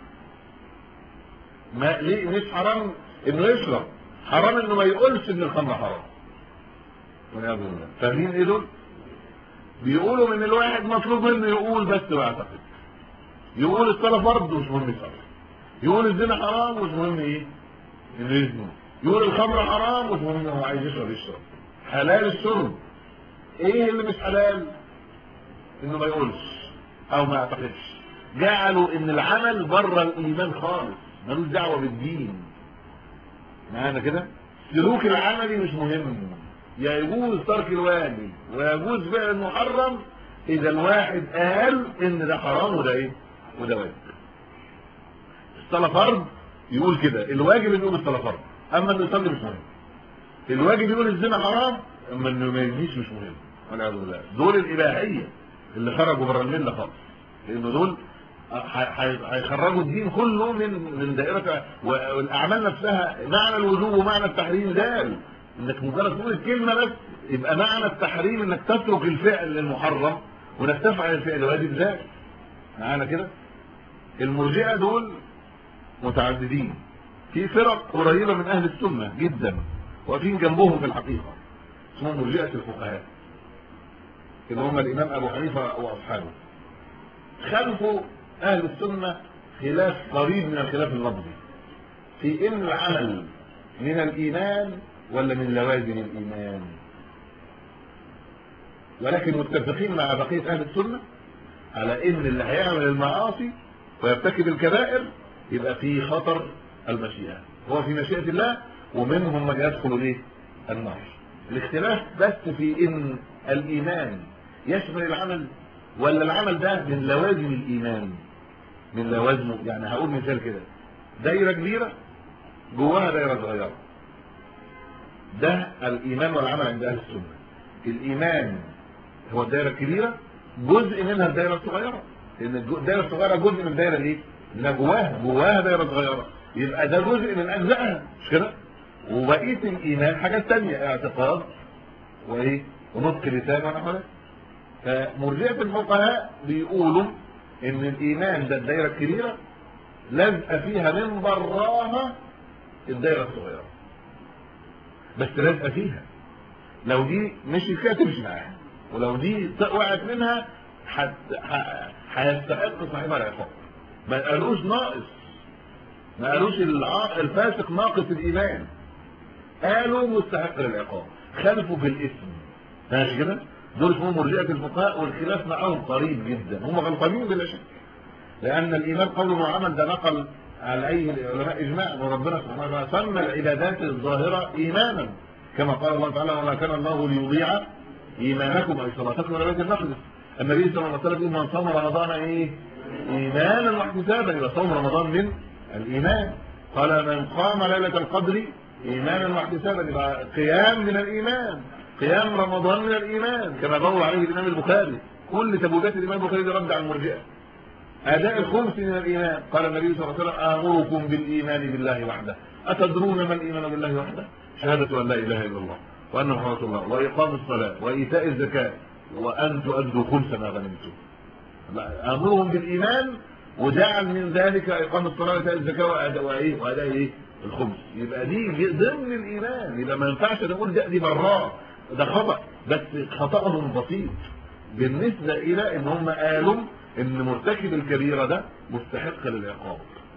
ما ليه مش حرام انه يشرب حرام انه ما يقولش ان الخمر حرام والعياذ بالله فاهمين ايه دول بيقولوا من الواحد مطلوب منه يقول بس ويعتقد يقول الصلاه فرض مش مهم يصلي يقول الزنا حرام مش مهم ايه انه يزني يقول الخمر حرام مش مهم هو عايز يشرب يشرب حلال الشرب ايه اللي مش حلال انه ما يقولش او ما يعتقدش جعلوا ان العمل بره الايمان خالص ملوش دعوه بالدين معانا كده سلوك العملي مش مهم يجوز ترك الواجب ويجوز فعل المحرم اذا الواحد قال ان ده حرام وده ايه وده واجب الصلاه فرض يقول كده الواجب انه يقول الصلاه فرض اما انه يصلي مش مهم الواجب يقول الزنا حرام اما انه ما يزنيش مش مهم والعياذ بالله دول الاباحيه اللي خرجوا بره المله خالص لان دول هيخرجوا الدين كله من من دائره والاعمال نفسها معنى الوجوب ومعنى التحريم زال انك مجرد تقول الكلمه بس يبقى معنى التحريم انك تترك الفعل المحرم وانك تفعل الفعل الواجب ذلك معانا كده المرجئه دول متعددين في فرق قريبه من اهل السنه جدا واقفين جنبهم في الحقيقه اسمهم مرجئه الفقهاء اللي هم الامام ابو حنيفه واصحابه خلفوا اهل السنه خلاف قريب من الخلاف اللفظي في ان العمل من الايمان ولا من لوازم الايمان ولكن متفقين مع بقيه اهل السنه على ان اللي هيعمل المعاصي ويرتكب الكبائر يبقى في خطر المشيئه هو في مشيئه الله ومنهم من يدخل الايه النار الاختلاف بس في ان الايمان يشمل العمل ولا العمل ده من لوازم الايمان من لوازمه يعني هقول مثال كده دايره كبيره جواها دايره صغيره ده الايمان والعمل عند اهل السنه الايمان هو الدايره الكبيره جزء منها الدايره الصغيره لان الدايره الصغيره جزء من الدايره الايه اللي جواها جواها دايره صغيره يبقى ده جزء من اجزائها مش كده وبقيه الايمان حاجات ثانيه اعتقاد وايه ونطق لسان ونحو ذلك فمرجئه الفقهاء بيقولوا ان الايمان ده الدايره الكبيره لازقه فيها من براها الدايره الصغيره بس لازقه فيها لو دي مشي كده تمشي معاها ولو دي وقعت منها هيستحق صاحبها العقاب ما قالوش ناقص ما قالوش الفاسق ناقص الايمان قالوا مستحق للعقاب خلفوا في الاسم ماشي كده دول اسمهم مرجئه الفقهاء والخلاف معاهم قريب جدا هم غلطانين بلا شك لان الايمان قول وعمل ده نقل عليه العلماء اجماع وربنا سبحانه وتعالى سمى العبادات الظاهره ايمانا كما قال الله تعالى وما كان الله ليضيع ايمانكم اي صلاتكم ولا بيت المقدس النبي صلى الله عليه وسلم يقول من صام رمضان ايه ايمانا واحتسابا يبقى صوم رمضان من الايمان قال من قام ليله القدر ايمانا واحتسابا يبقى قيام من الايمان قيام رمضان من الايمان كما روى عليه الامام البخاري كل تبويبات الامام البخاري دي رد على المرجئه اداء الخمس من الايمان قال النبي صلى الله عليه وسلم امركم بالايمان بالله وحده اتدرون ما الايمان بالله وحده شهاده ان لا اله الا الله وان محمد رسول الله واقام الصلاه وايتاء الزكاه وان تؤدوا خمس ما غنمتم امرهم بالايمان وجعل من ذلك اقام الصلاه وايتاء الزكاه واداء وايه واداء ايه الخمس يبقى دي ضمن الايمان يبقى ما ينفعش نقول ده دي براه ده خطا بس خطاهم بسيط بالنسبه الى ان هم قالوا ان مرتكب الكبيره ده مستحق للعقاب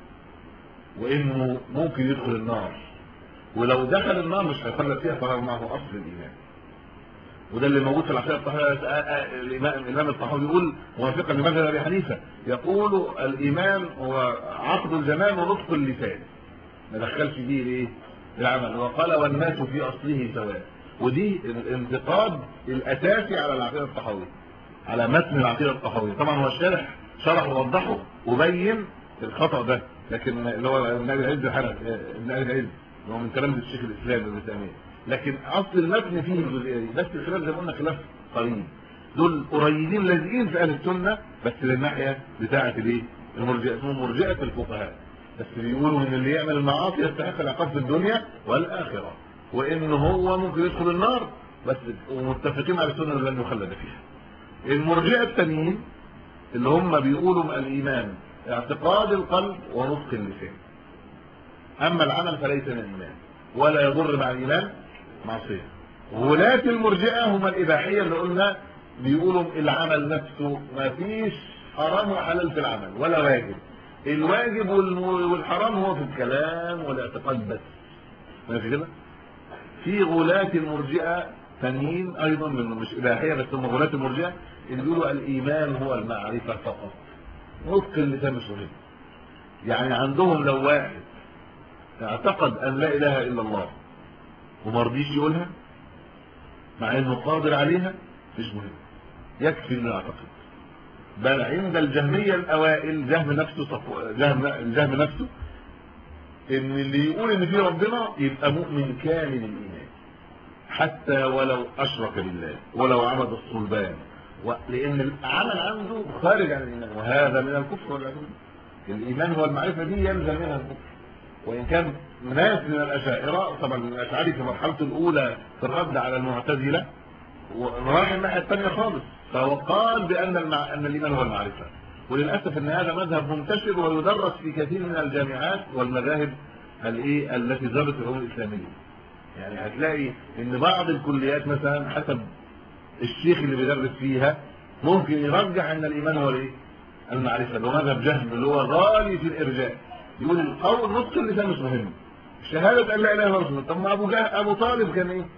وانه ممكن يدخل النار ولو دخل النار مش هيخلد فيها فهو معه اصل الايمان وده اللي موجود في العقيده الطحاويه الامام الامام الطحاوي يقول موافقا لمذهب ابي حنيفه يقول الايمان هو عقد الزمان ونطق اللسان ما دخلش فيه الايه العمل وقال والناس في اصله سواء ودي الانتقاد الاساسي على العقيده الطحاويه على متن العقيده الطحاويه طبعا هو الشارح شرح ووضحه وبين الخطا ده لكن اللي هو ابن ابي العز حنف ابن ابي العز هو من كلام الشيخ الاسلام ابن تيميه لكن اصل المتن فيه الجزئيه دي بس الخلاف زي ما قلنا خلاف قريب دول قريبين لازقين في اهل السنه بس للناحيه بتاعه الايه المرجئه اسمهم مرجئه الفقهاء بس بيقولوا ان اللي يعمل المعاصي يستحق العقاب في الدنيا والاخره وان هو ممكن يدخل النار بس ومتفقين على السنه لن يخلد فيها المرجئه التانيين اللي هم بيقولوا الايمان اعتقاد القلب ونطق اللسان اما العمل فليس من الايمان ولا يضر مع الايمان معصيه غلاة المرجئه هم الاباحيه اللي قلنا بيقولوا العمل نفسه ما فيش حرام وحلال في العمل ولا واجب الواجب والحرام هو في الكلام والاعتقاد بس ماشي كده في غلاة المرجئه ثانيين ايضا من مش اباحيه بس هم غلاة المرجئه اللي بيقولوا الايمان هو المعرفه فقط نطق اللسان مش مهم يعني عندهم لو واحد اعتقد ان لا اله الا الله وما رضيش يقولها مع انه قادر عليها مش مهم يكفي انه يعتقد بل عند الجهميه الاوائل جهم نفسه صفو... جهم الجهم نفسه ان اللي يقول ان في ربنا يبقى مؤمن كامل الايمان حتى ولو اشرك بالله ولو عبد الصلبان لان العمل عنده خارج عن الايمان وهذا من الكفر والعدو الايمان هو المعرفه دي يلزم منها الكفر وان كان ناس من الاشاعره طبعا الاشاعري في مرحلته الاولى في الرد على المعتزله وراح الناحيه الثانيه خالص فهو قال بان المع... ان الايمان هو المعرفه وللاسف ان هذا مذهب منتشر ويدرس في كثير من الجامعات والمذاهب الايه التي ذهبت العلوم الاسلاميه يعني هتلاقي ان بعض الكليات مثلا حسب الشيخ اللي بيدرس فيها ممكن يرجح ان الايمان هو الايه المعرفه اللي هو مذهب جهم اللي هو غالي في الارجاء يقول القول نطق اللسان مش مهم شهاده ان لا اله الا الله طب ما ابو جهل ابو طالب كان ايه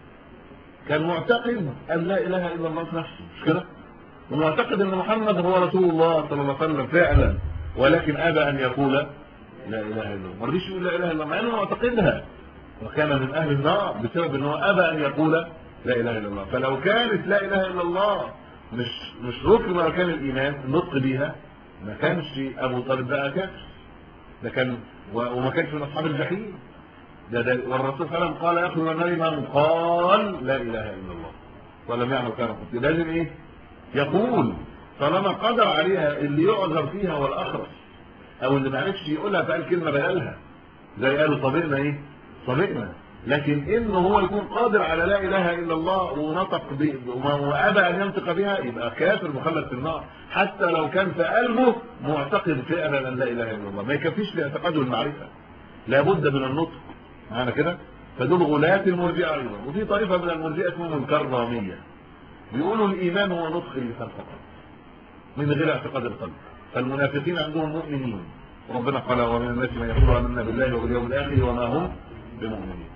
كان معتقد ان لا اله الا الله في نفسه مش كده ومعتقد ان محمد هو رسول الله صلى الله عليه وسلم فعلا ولكن ابى ان يقول لا اله الا الله ما رضيش يقول لا اله الا الله مع انه معتقدها وكان من اهل النار بسبب انه ابى ان يقول لا اله الا الله فلو كانت لا اله الا الله مش مش ركن من اركان الايمان النطق بيها ما كانش ابو طالب بقى كافر ده كان وما كانش من اصحاب الجحيم ده, ده والرسول صلى الله عليه وسلم قال يخرج من النار من قال لا اله الا الله ولم يعمل كان قط لازم ايه يقول طالما قدر عليها اللي يعذر فيها هو الاخرس او اللي ما عرفش يقولها فقال كلمه بقالها زي قالوا طبيعنا ايه طبيعنا لكن انه هو يكون قادر على لا اله الا الله ونطق وابى ان ينطق بها يبقى كافر مخلد في النار حتى لو كان في قلبه معتقد فعلا ان لا اله الا الله ما يكفيش لاعتقاده المعرفه لابد من النطق معانا كده فدول غلاة المرجئه ايضا وفي طائفه من المرجئه اسمهم الكراميه بيقولوا الايمان هو نطق اللسان فقط من غير اعتقاد القلب فالمنافقين عندهم مؤمنين ربنا قال ومن الناس من يقول امنا بالله وباليوم الاخر وما هم بمؤمنين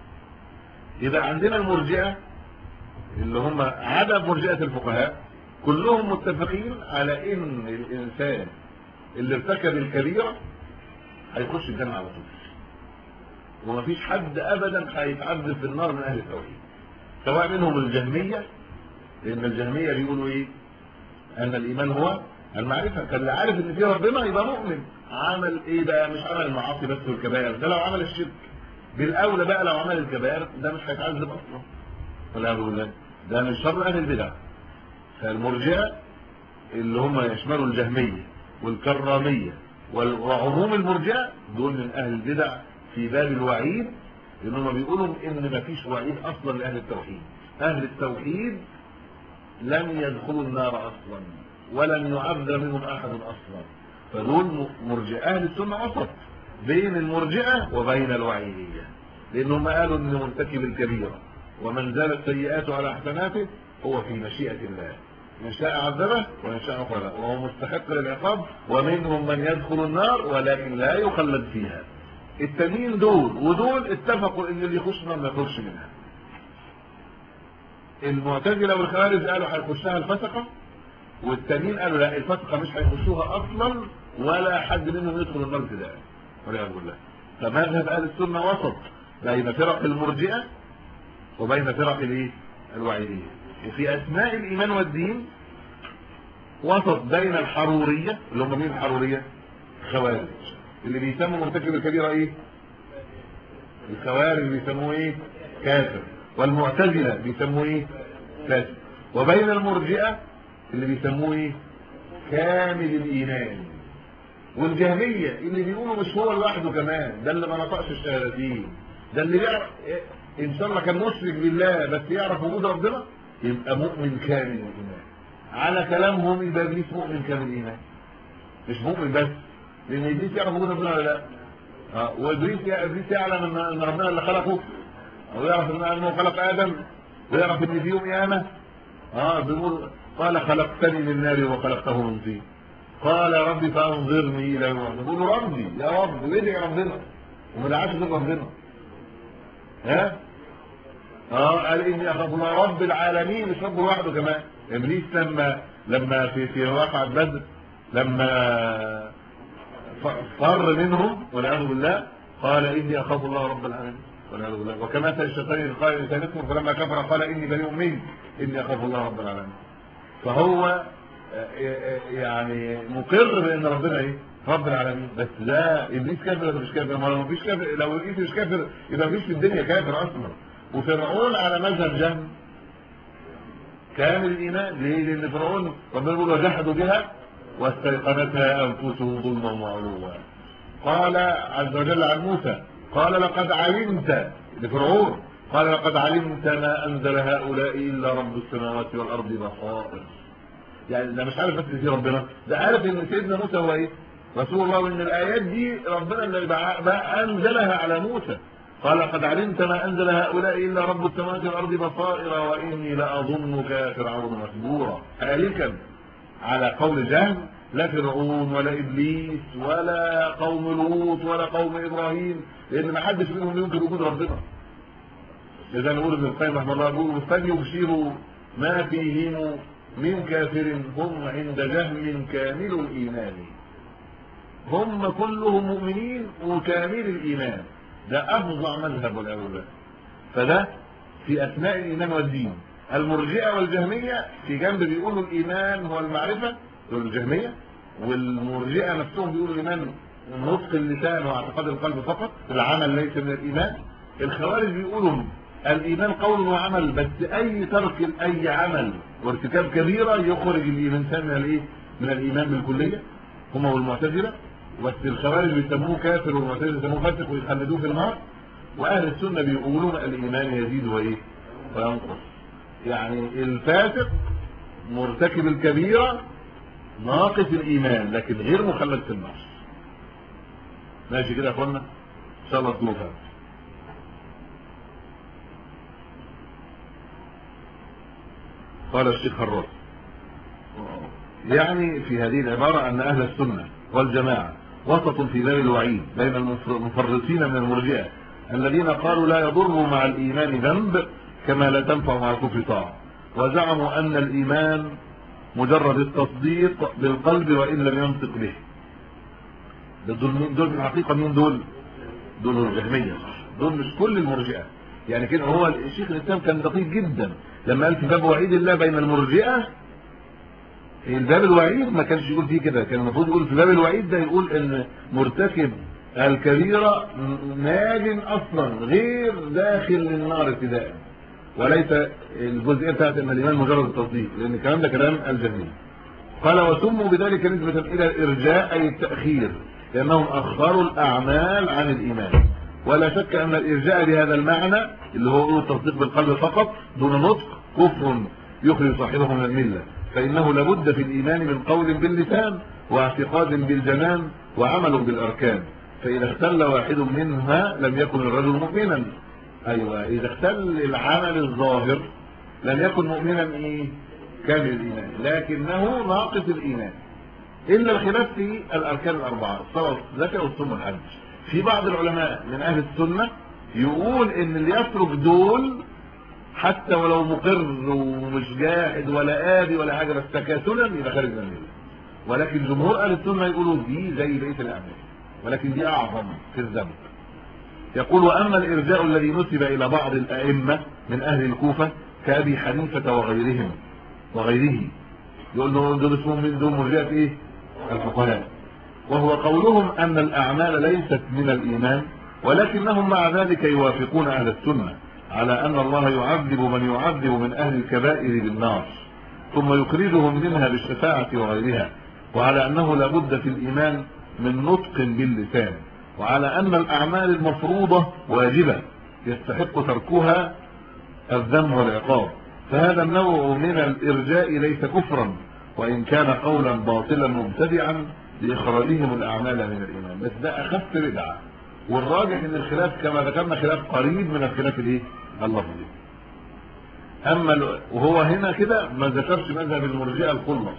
يبقى عندنا المرجئه اللي هم عدد مرجئه الفقهاء كلهم متفقين على ان الانسان اللي ارتكب الكبيره هيخش الجنه على طول ومفيش حد ابدا هيتعذب في النار من اهل التوحيد سواء منهم الجهميه لان الجهميه بيقولوا ايه ان الايمان هو المعرفه فاللي عارف ان في ربنا يبقى مؤمن عمل ايه بقى مش عمل المعاصي بس والكبائر ده لو عمل الشرك بالاولى بقى لو عمل الكبائر ده مش هيتعذب اصلا ولا بالله ده من شر اهل البدع فالمرجئه اللي هم يشملوا الجهميه والكراميه وعموم المرجئه دول من اهل البدع في باب الوعيد لانهم بيقولوا ان ما فيش وعيد اصلا لاهل التوحيد اهل التوحيد لن يدخلوا النار اصلا ولن يعذب منهم احد اصلا فدول مرجئه اهل السنه وسط بين المرجئه وبين الوعيديه لانهم قالوا ان مرتكب الكبيره ومن زالت سيئاته على حسناته هو في مشيئه الله ان شاء عذبه وان شاء غفر وهو مستحق للعقاب ومنهم من يدخل النار ولكن لا يخلد فيها التانيين دول ودول اتفقوا ان اللي يخش النار ما يخرجش منها المعتزله والخوارج قالوا هيخشها الفسقه والتانيين قالوا لا الفسقه مش هيخشوها اصلا ولا حد منهم يدخل النار ابتداء والعياذ بالله فمذهب اهل السنه وسط بين فرق المرجئه وبين فرق الايه الوعيديه وفي اثناء الايمان والدين وسط بين الحروريه اللي هم مين الحروريه الخوارج اللي بيسموا مرتكب الكبيره ايه الخوارج بيسموه ايه كافر والمعتزله بيسموه ايه فاسد وبين المرجئه اللي بيسموه ايه كامل الايمان والجهميه اللي بيقولوا مش هو لوحده كمان ده اللي ما نطقش الشهادتين ده اللي يعرف ان شاء الله كان مشرك بالله بس يعرف وجود ربنا يبقى مؤمن كامل الايمان على كلامهم يبقى ابليس مؤمن كامل الايمان مش مؤمن بس لان ابليس يعرف وجود ربنا ولا لا اه وابليس ابليس يعلم ان ربنا اللي خلقه او يعرف ان انه خلق ادم ويعرف ان في يوم قيامه اه بيقول قال خلقتني من نار وخلقته من طين قال يا ربي فانظرني الى يوم بيقول له ربي يا رب وادعي ربنا وما دعاش غير ربنا ها اه قال اني اخاف الله رب العالمين مش رب لوحده كمان ابليس لما لما في في واقعة بدر لما فر منهم والعياذ بالله قال اني اخاف الله رب العالمين والعياذ بالله وكما الشيطان قال لثالثهم فلما كفر قال اني بريء منك اني اخاف الله رب العالمين فهو يعني مقر بان ربنا ايه رب العالمين بس ده ابليس كافر ولا مش كافر ما لو مفيش كافر لو ابليس مش كافر يبقى مفيش في الدنيا كافر اصلا وفرعون على مذهب جهل كامل الايمان ليه لان فرعون ربنا يقول وجحدوا بها واستيقنتها انفسهم ظلما وعلوا قال عز وجل عن موسى قال لقد علمت لفرعون قال لقد علمت ما انزل هؤلاء الا رب السماوات والارض بصائر يعني ده مش عارف بس في ربنا ده عارف ان سيدنا موسى هو ايه رسول الله وان الايات دي ربنا اللي بقى انزلها على موسى قال قد علمت ما انزل هؤلاء الا رب السماوات والارض بصائر واني لاظنك يا فرعون مسبورا هالكا على قول جهل لا فرعون ولا ابليس ولا قوم لوط ولا قوم ابراهيم لان ما حدش منهم ينكر وجود ربنا اذا نقول ابن القيم رحمه الله يقول فليبشروا ما فيهم من كافر هم عند جهم كامل الايمان هم كلهم مؤمنين وكامل الايمان ده افظع مذهب الاولى فده في اثناء الايمان والدين المرجئه والجهميه في جنب بيقولوا الايمان هو المعرفه دول الجهميه والمرجئه نفسهم بيقولوا الايمان نطق اللسان واعتقاد القلب فقط العمل ليس من الايمان الخوارج بيقولوا الايمان قول وعمل بس اي ترك اي عمل وارتكاب كبيره يخرج الانسان من الايه من الايمان بالكليه هم والمعتزله بس الخوارج بيسموه كافر والمعتزله بيسموه فاسق ويخلدوه في النار واهل السنه بيقولون الايمان يزيد وايه وينقص يعني الفاسق مرتكب الكبيره ناقص الايمان لكن غير مخلد في النار ماشي كده يا اخوانا ان شاء الله تكونوا فاهم قال الشيخ حراس يعني في هذه العبارة أن أهل السنة والجماعة وسط في باب الوعيد بين المفرطين من المرجئة الذين قالوا لا يضر مع الإيمان ذنب كما لا تنفع مع الكفر طاعة وزعموا أن الإيمان مجرد التصديق بالقلب وإن لم ينطق به دول مين دول في الحقيقة مين دول دول الجهمية دول مش كل المرجئة يعني كده هو الشيخ الإسلام كان دقيق جدا لما قال في باب وعيد الله بين المرجئة الباب الوعيد ما كانش يقول فيه كده كان المفروض يقول في باب الوعيد ده يقول ان مرتكب الكبيرة ناج اصلا غير داخل النار ابتداء وليس الجزئيه بتاعت ان الايمان مجرد التصديق لان الكلام ده كلام الجهميه قال وسموا بذلك نسبة الى الارجاء اي التأخير لانهم اخروا الاعمال عن الايمان ولا شك ان الارجاء بهذا المعنى اللي هو التصديق بالقلب فقط دون نطق كفر يخرج صاحبه من المله فانه لابد في الايمان من قول باللسان واعتقاد بالجنان وعمل بالاركان فاذا اختل واحد منها لم يكن الرجل مؤمنا ايوه اذا اختل العمل الظاهر لم يكن مؤمنا ايه كامل الايمان لكنه ناقص الايمان الا الخلاف في الاركان الاربعه الصلاه والزكاه والصوم والحج في بعض العلماء من اهل السنه يقول ان اللي يترك دول حتى ولو مقر ومش جاحد ولا آبي ولا حاجه بس تكاسلا يبقى خارج من المله ولكن جمهور اهل السنه يقولوا دي زي بقيه الاعمال ولكن دي اعظم في الذنب يقول واما الارجاء الذي نسب الى بعض الائمه من اهل الكوفه كابي حنيفه وغيرهم وغيره يقول له دول اسمهم من دول مرجئه ايه الفقهاء وهو قولهم ان الاعمال ليست من الايمان ولكنهم مع ذلك يوافقون اهل السنه على ان الله يعذب من يعذب من اهل الكبائر بالنار ثم يخرجهم منها بالشفاعه وغيرها وعلى انه لابد في الايمان من نطق باللسان وعلى ان الاعمال المفروضه واجبه يستحق تركها الذم والعقاب فهذا النوع من الارجاء ليس كفرا وان كان قولا باطلا مبتدعا لاخراجهم الاعمال من الايمان بس ده اخف بدعه والراجح ان الخلاف كما ذكرنا خلاف قريب من الخلاف الايه اللفظي اما ال- وهو هنا كده ما ذكرش مذهب المرجئه الخلص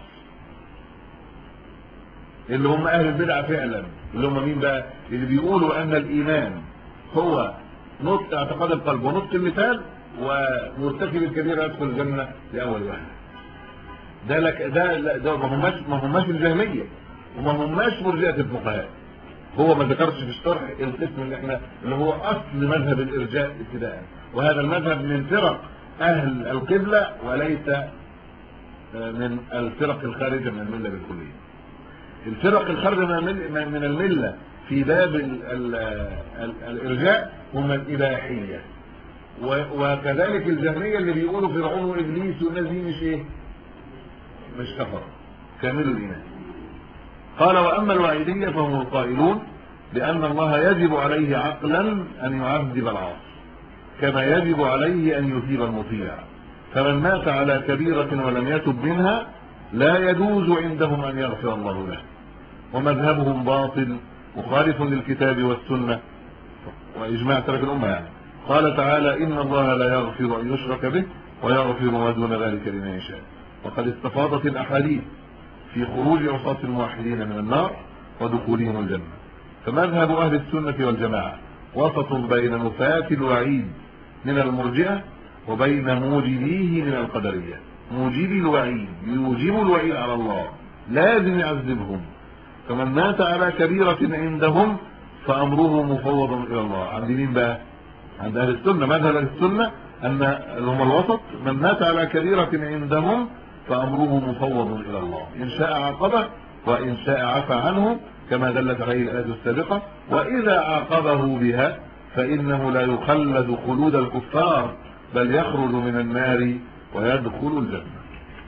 اللي هم اهل البدع فعلا اللي هم مين بقى اللي بيقولوا ان الايمان هو نطق اعتقاد القلب ونطق اللسان ومرتكب الكبيره يدخل الجنه لاول واحد ده لك ده لا- ده ما هماش ما هماش الجهميه وما هماش مرجئه الفقهاء هو ما ذكرش في الشرح القسم اللي احنا اللي هو اصل مذهب الارجاء ابتداء وهذا المذهب من فرق اهل القبله وليس آه، من الفرق الخارجه من المله بالكليه الفرق الخارجه من المله من المله في باب ال ال ال الارجاء هم الاباحيه و- وكذلك الجهميه اللي بيقولوا فرعون وابليس والناس دي مش ايه مش كفر كامل الايمان قال واما الوعيديه فهم القائلون بان الله يجب عليه عقلا ان يعذب العاصي كما يجب عليه ان يثيب المطيع فمن مات على كبيره ولم يتب منها لا يجوز عندهم ان يغفر الله له ومذهبهم باطل مخالف للكتاب والسنه واجماع سلف الامه يعني قال تعالى ان الله لا يغفر ان يشرك به ويغفر ما دون ذلك لمن يشاء وقد استفاضت الاحاديث في خروج عصاة الموحدين من النار ودخولهم الجنة فمذهب أهل السنة والجماعة وسط بين نفاة الوعيد من المرجئة وبين موجبيه من القدرية موجب الوعيد يوجب الوعيد على الله لازم يعذبهم فمن مات على كبيرة عندهم فأمره مفوض إلى الله عند مين بقى عند أهل السنة مذهب أهل السنة أن اللي هم الوسط من مات على كبيرة عندهم فأمره مفوض إلى الله إن شاء عاقبه وإن شاء عفى عنه كما دلت عليه الآية السابقة وإذا عاقبه بها فإنه لا يخلد خلود الكفار بل يخرج من النار ويدخل الجنة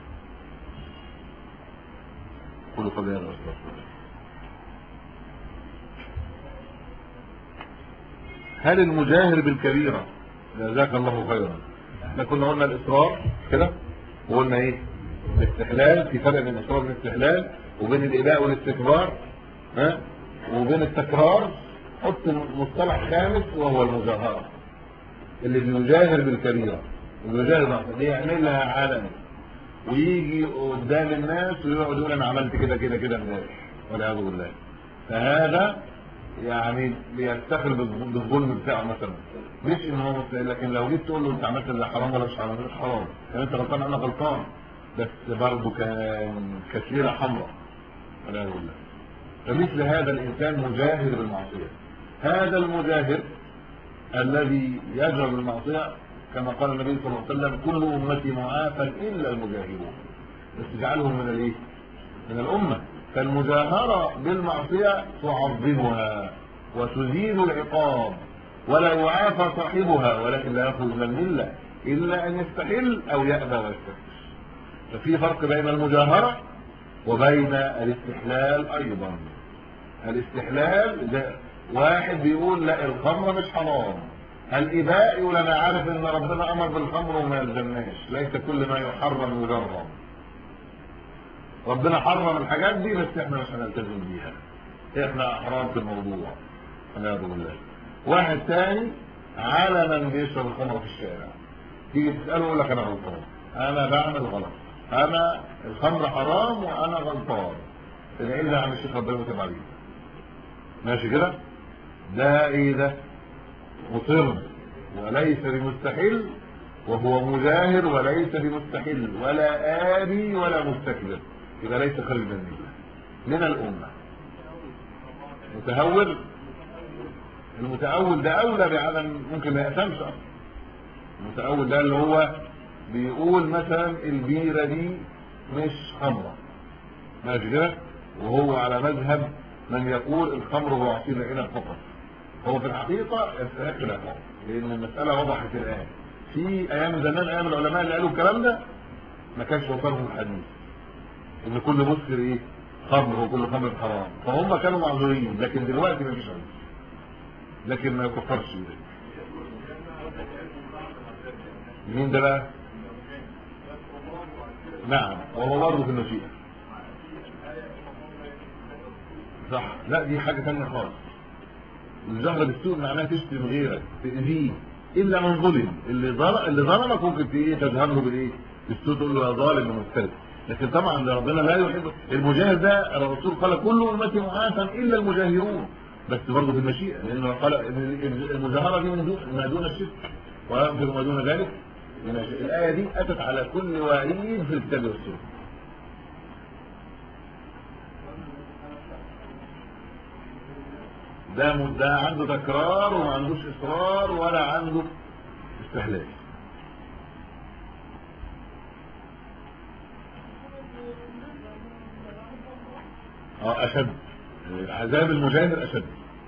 قولوا قبل هذا أستغفر الله. هل المجاهر بالكبيرة جزاك الله خيرا احنا كنا قلنا الإصرار كده وقلنا ايه الاستحلال في فرق بين الاصرار والاستحلال وبين الاباء والاستكبار ها وبين التكرار حط مصطلح خامس وهو المجاهره اللي بيجاهر بالكبيره المجاهر دي يعملها علني ويجي قدام الناس ويقعد يقول انا عملت كده كده كده امبارح والعياذ بالله فهذا يعني بيفتخر بالظ- بالظلم بتاعه مثلا مش ان هو مستحيل لكن لو جيت تقول له انت عملت اللي حرام ولا مش حرام مش حرام كان انت غلطان انا غلطان بس برضه كان كثيره حمراء والعياذ بالله فمثل هذا الانسان مجاهر بالمعصيه هذا المجاهر الذي يجهر بالمعصيه كما قال النبي صلى الله عليه وسلم كل امتي معافى الا المجاهرون بس اجعلهم من الايه من الامه فالمجاهره بالمعصيه تعظمها وتزيد العقاب ولا يعافى صاحبها ولكن لا يخرج من المله الا ان يستحل او يأبى ويستكبر ففي فرق بين المجاهره وبين الاستحلال ايضا الاستحلال ده واحد بيقول لا الخمر مش حرام الاباء يقول انا عارف ان ربنا امر بالخمر وما يلزمناش ليس كل ما يحرم يجرم ربنا حرم الحاجات دي بس احنا مش هنلتزم بيها احنا احرام في الموضوع والعياذ بالله واحد ثاني على من بيشرب الخمر في الشارع تيجي تساله يقول لك انا غلطان انا بعمل غلط انا الخمر حرام وانا غلطان العلم ده عم الشيخ ربنا يتوب عليه ماشي كده ده ايه ده مصر وليس بمستحل وهو مجاهر وليس بمستحل ولا آبي ولا مستكبر يبقى ليس خارج من المله من الأمة متهور المتأول ده أولى بعدم ممكن ما يأتمش أصلا المتأول ده اللي هو بيقول مثلا البيرة دي مش خمرة ماشي كده وهو على مذهب من يقول الخمر هو عصير العنب فقط هو في الحقيقة يستحق العقاب لأن المسألة وضحت الآن في أيام زمان أيام العلماء اللي قالوا الكلام ده ما كانش وصلهم الحديث إن كل مسكر إيه خمر وكل خمر حرام فهم كانوا معذورين لكن دلوقتي ما فيش عذر لكن ما يكفرش بذلك مين ده بقى؟ نعم وهو برضه في المشيئة صح لا دي حاجة ثانيه خالص الجهر بالسوء معناها تشتم غيرك تأذيه إلا من ظلم اللي ظلم اللي ظلمك ممكن ايه تذهب له بالايه؟ بالسوء تقول له يا ظالم يا مفترس لكن طبعا ده ربنا لا يحب المجاهد ده الرسول قال كل أمتي معافى إلا المجاهرون بس برضه في المشيئة لأنه قال المجاهرة دي من دون ما دون الشرك وينفر ما دون ذلك الآية دي أتت على كل وعيد في الكتاب والسنة ده ده عنده تكرار وما عندوش اصرار ولا عنده استهلاك اه اشد عذاب المجاهر اشد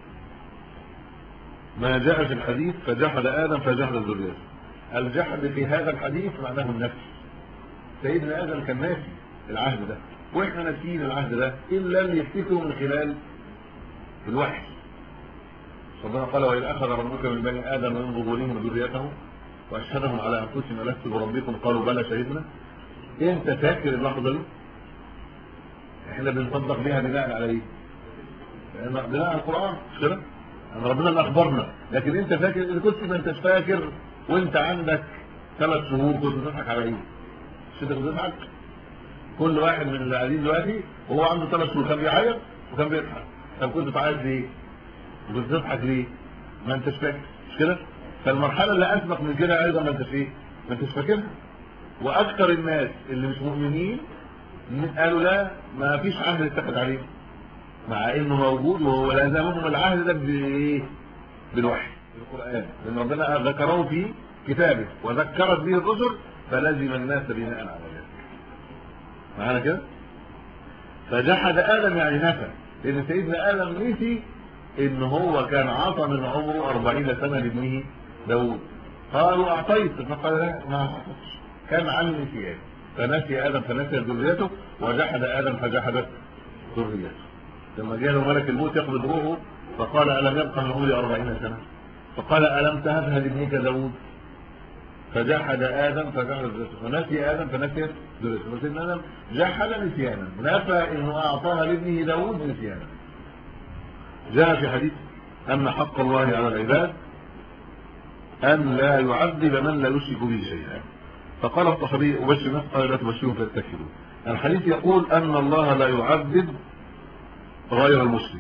ما جاء في الحديث فجحد ادم فجحد ذريته الجحد في هذا الحديث معناه النفي سيدنا ادم كان ناسي العهد ده واحنا ناسيين العهد ده الا اللي يفتكروا من خلال الوحي ربنا قال وإذ أخذ ربك من بني آدم من ظهورهم ذريتهم وأشهدهم على أنفسهم ألست بربكم قالوا بلى شهدنا أنت فاكر اللحظة دي؟ إحنا بنصدق بيها بناء على إيه؟ بناء على القرآن مش كده؟ أن ربنا اللي أخبرنا لكن أنت فاكر إذا كنت ما أنتش فاكر وأنت عندك ثلاث شهور كنت بتضحك على إيه؟ مش أنت بتضحك؟ كل واحد من اللي قاعدين دلوقتي وهو عنده ثلاث شهور كان بيعيط وكان بيضحك طب كنت بتعيط ليه؟ وبتضحك ليه ما انتش فاكر مش كده فالمرحله اللي اسبق من كده ايضا ما انتش ايه ما انتش فاكرها واكثر الناس اللي مش مؤمنين قالوا لا ما فيش عهد يتخذ عليه مع انه موجود وهو لازمهم العهد ده بايه بالوحي القران لان ربنا ذكره في كتابه وذكرت به الرسل فلزم الناس بناء على ذلك معانا كده فجحد ادم يعني نفى لان سيدنا ادم نسي ان هو كان عطى من عمره أربعين سنة لابنه داود قالوا اعطيت فقال لا ما اعطيتش كان عن نسيان فنسي ادم فنسي ذريته وجحد ادم فجحدت ذريته لما جاء له ملك الموت يقبض روحه فقال الم يبقى من عمري أربعين سنة فقال الم تهبها لابنك داود فجحد ادم فجحد ذريته فنسي ادم فنسي ذريته فسيدنا ادم جحد نسيانا نفى انه اعطاها لابنه داود نسيانا جاء في حديث أن حق الله على العباد أن لا يعذب من لا يشرك به شيئا فقال الطحبي أبشر الناس قال لا تبشروا فيتكلوا الحديث يقول أن الله لا يعذب غير المشرك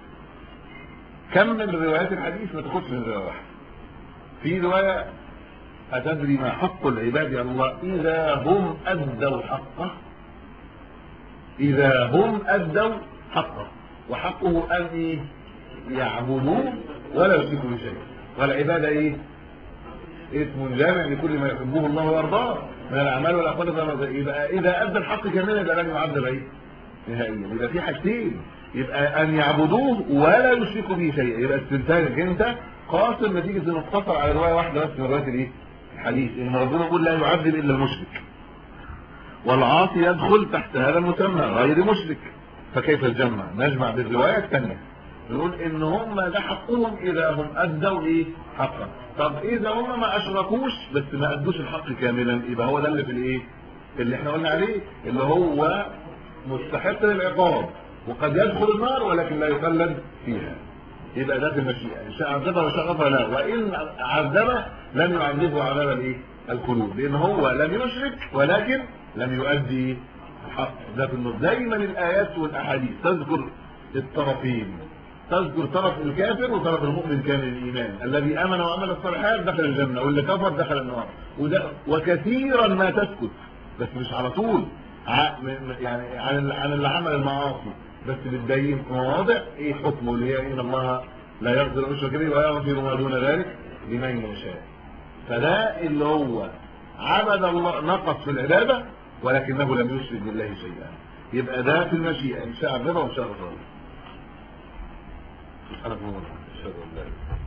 كم من روايات الحديث ما تاخدش من رواية واحدة في رواية أتدري ما حق العباد على الله إذا هم أدوا حقه إذا هم أدوا حقه وحقه أن إيه؟ يعبدوه ولا يشركوا بشيء والعبادة إيه اسم جامع لكل ما يحبه الله ويرضاه من الاعمال والاقوال والأفعال. يبقى اذا ادى الحق كاملا يبقى لن يعذب ايه نهائيا يبقى في حاجتين يبقى ان يعبدوه ولا يشركوا به شيئا يبقى استنتاجك انت قاصر نتيجه انه اقتصر على روايه واحده بس من روايات الايه الحديث ان ربنا يقول لا يعذب الا المشرك والعاصي يدخل تحت هذا المسمى غير مشرك فكيف الجمع نجمع بالروايه الثانيه نقول ان هم ده حقهم اذا هم ادوا ايه حقا طب اذا هم ما اشركوش بس ما ادوش الحق كاملا يبقى هو ده اللي في الايه اللي احنا قلنا عليه اللي هو مستحق للعقاب وقد يدخل النار ولكن لا يخلد فيها يبقى ده في المشيئه ان شاء عذبه وشاء غفر له وان عذبه لم يعذبه عذاب الايه الخلود لان هو لم يشرك ولكن لم يؤدي الحق ده في النص دايما الايات والاحاديث تذكر الطرفين تذكر طرف الكافر وطرف المؤمن كان الايمان الذي امن وعمل الصالحات دخل الجنه واللي كفر دخل النار وده وكثيرا ما تسكت بس مش على طول ع- م- م- يعني عن عن اللي عمل المعاصي بس بتبين مواضع ايه حكمه اللي هي ان الله لا يغفر ان يشرك به ويغفر ما دون ذلك لمن يشاء فده اللي هو عبد الله نقص في العباده ولكنه لم يشرك بالله شيئا يبقى ده في المشيئه ان شاء عذبه وان شاء غفر سبحانك اللهم وبحمدك اشهد ان لا اله الا انت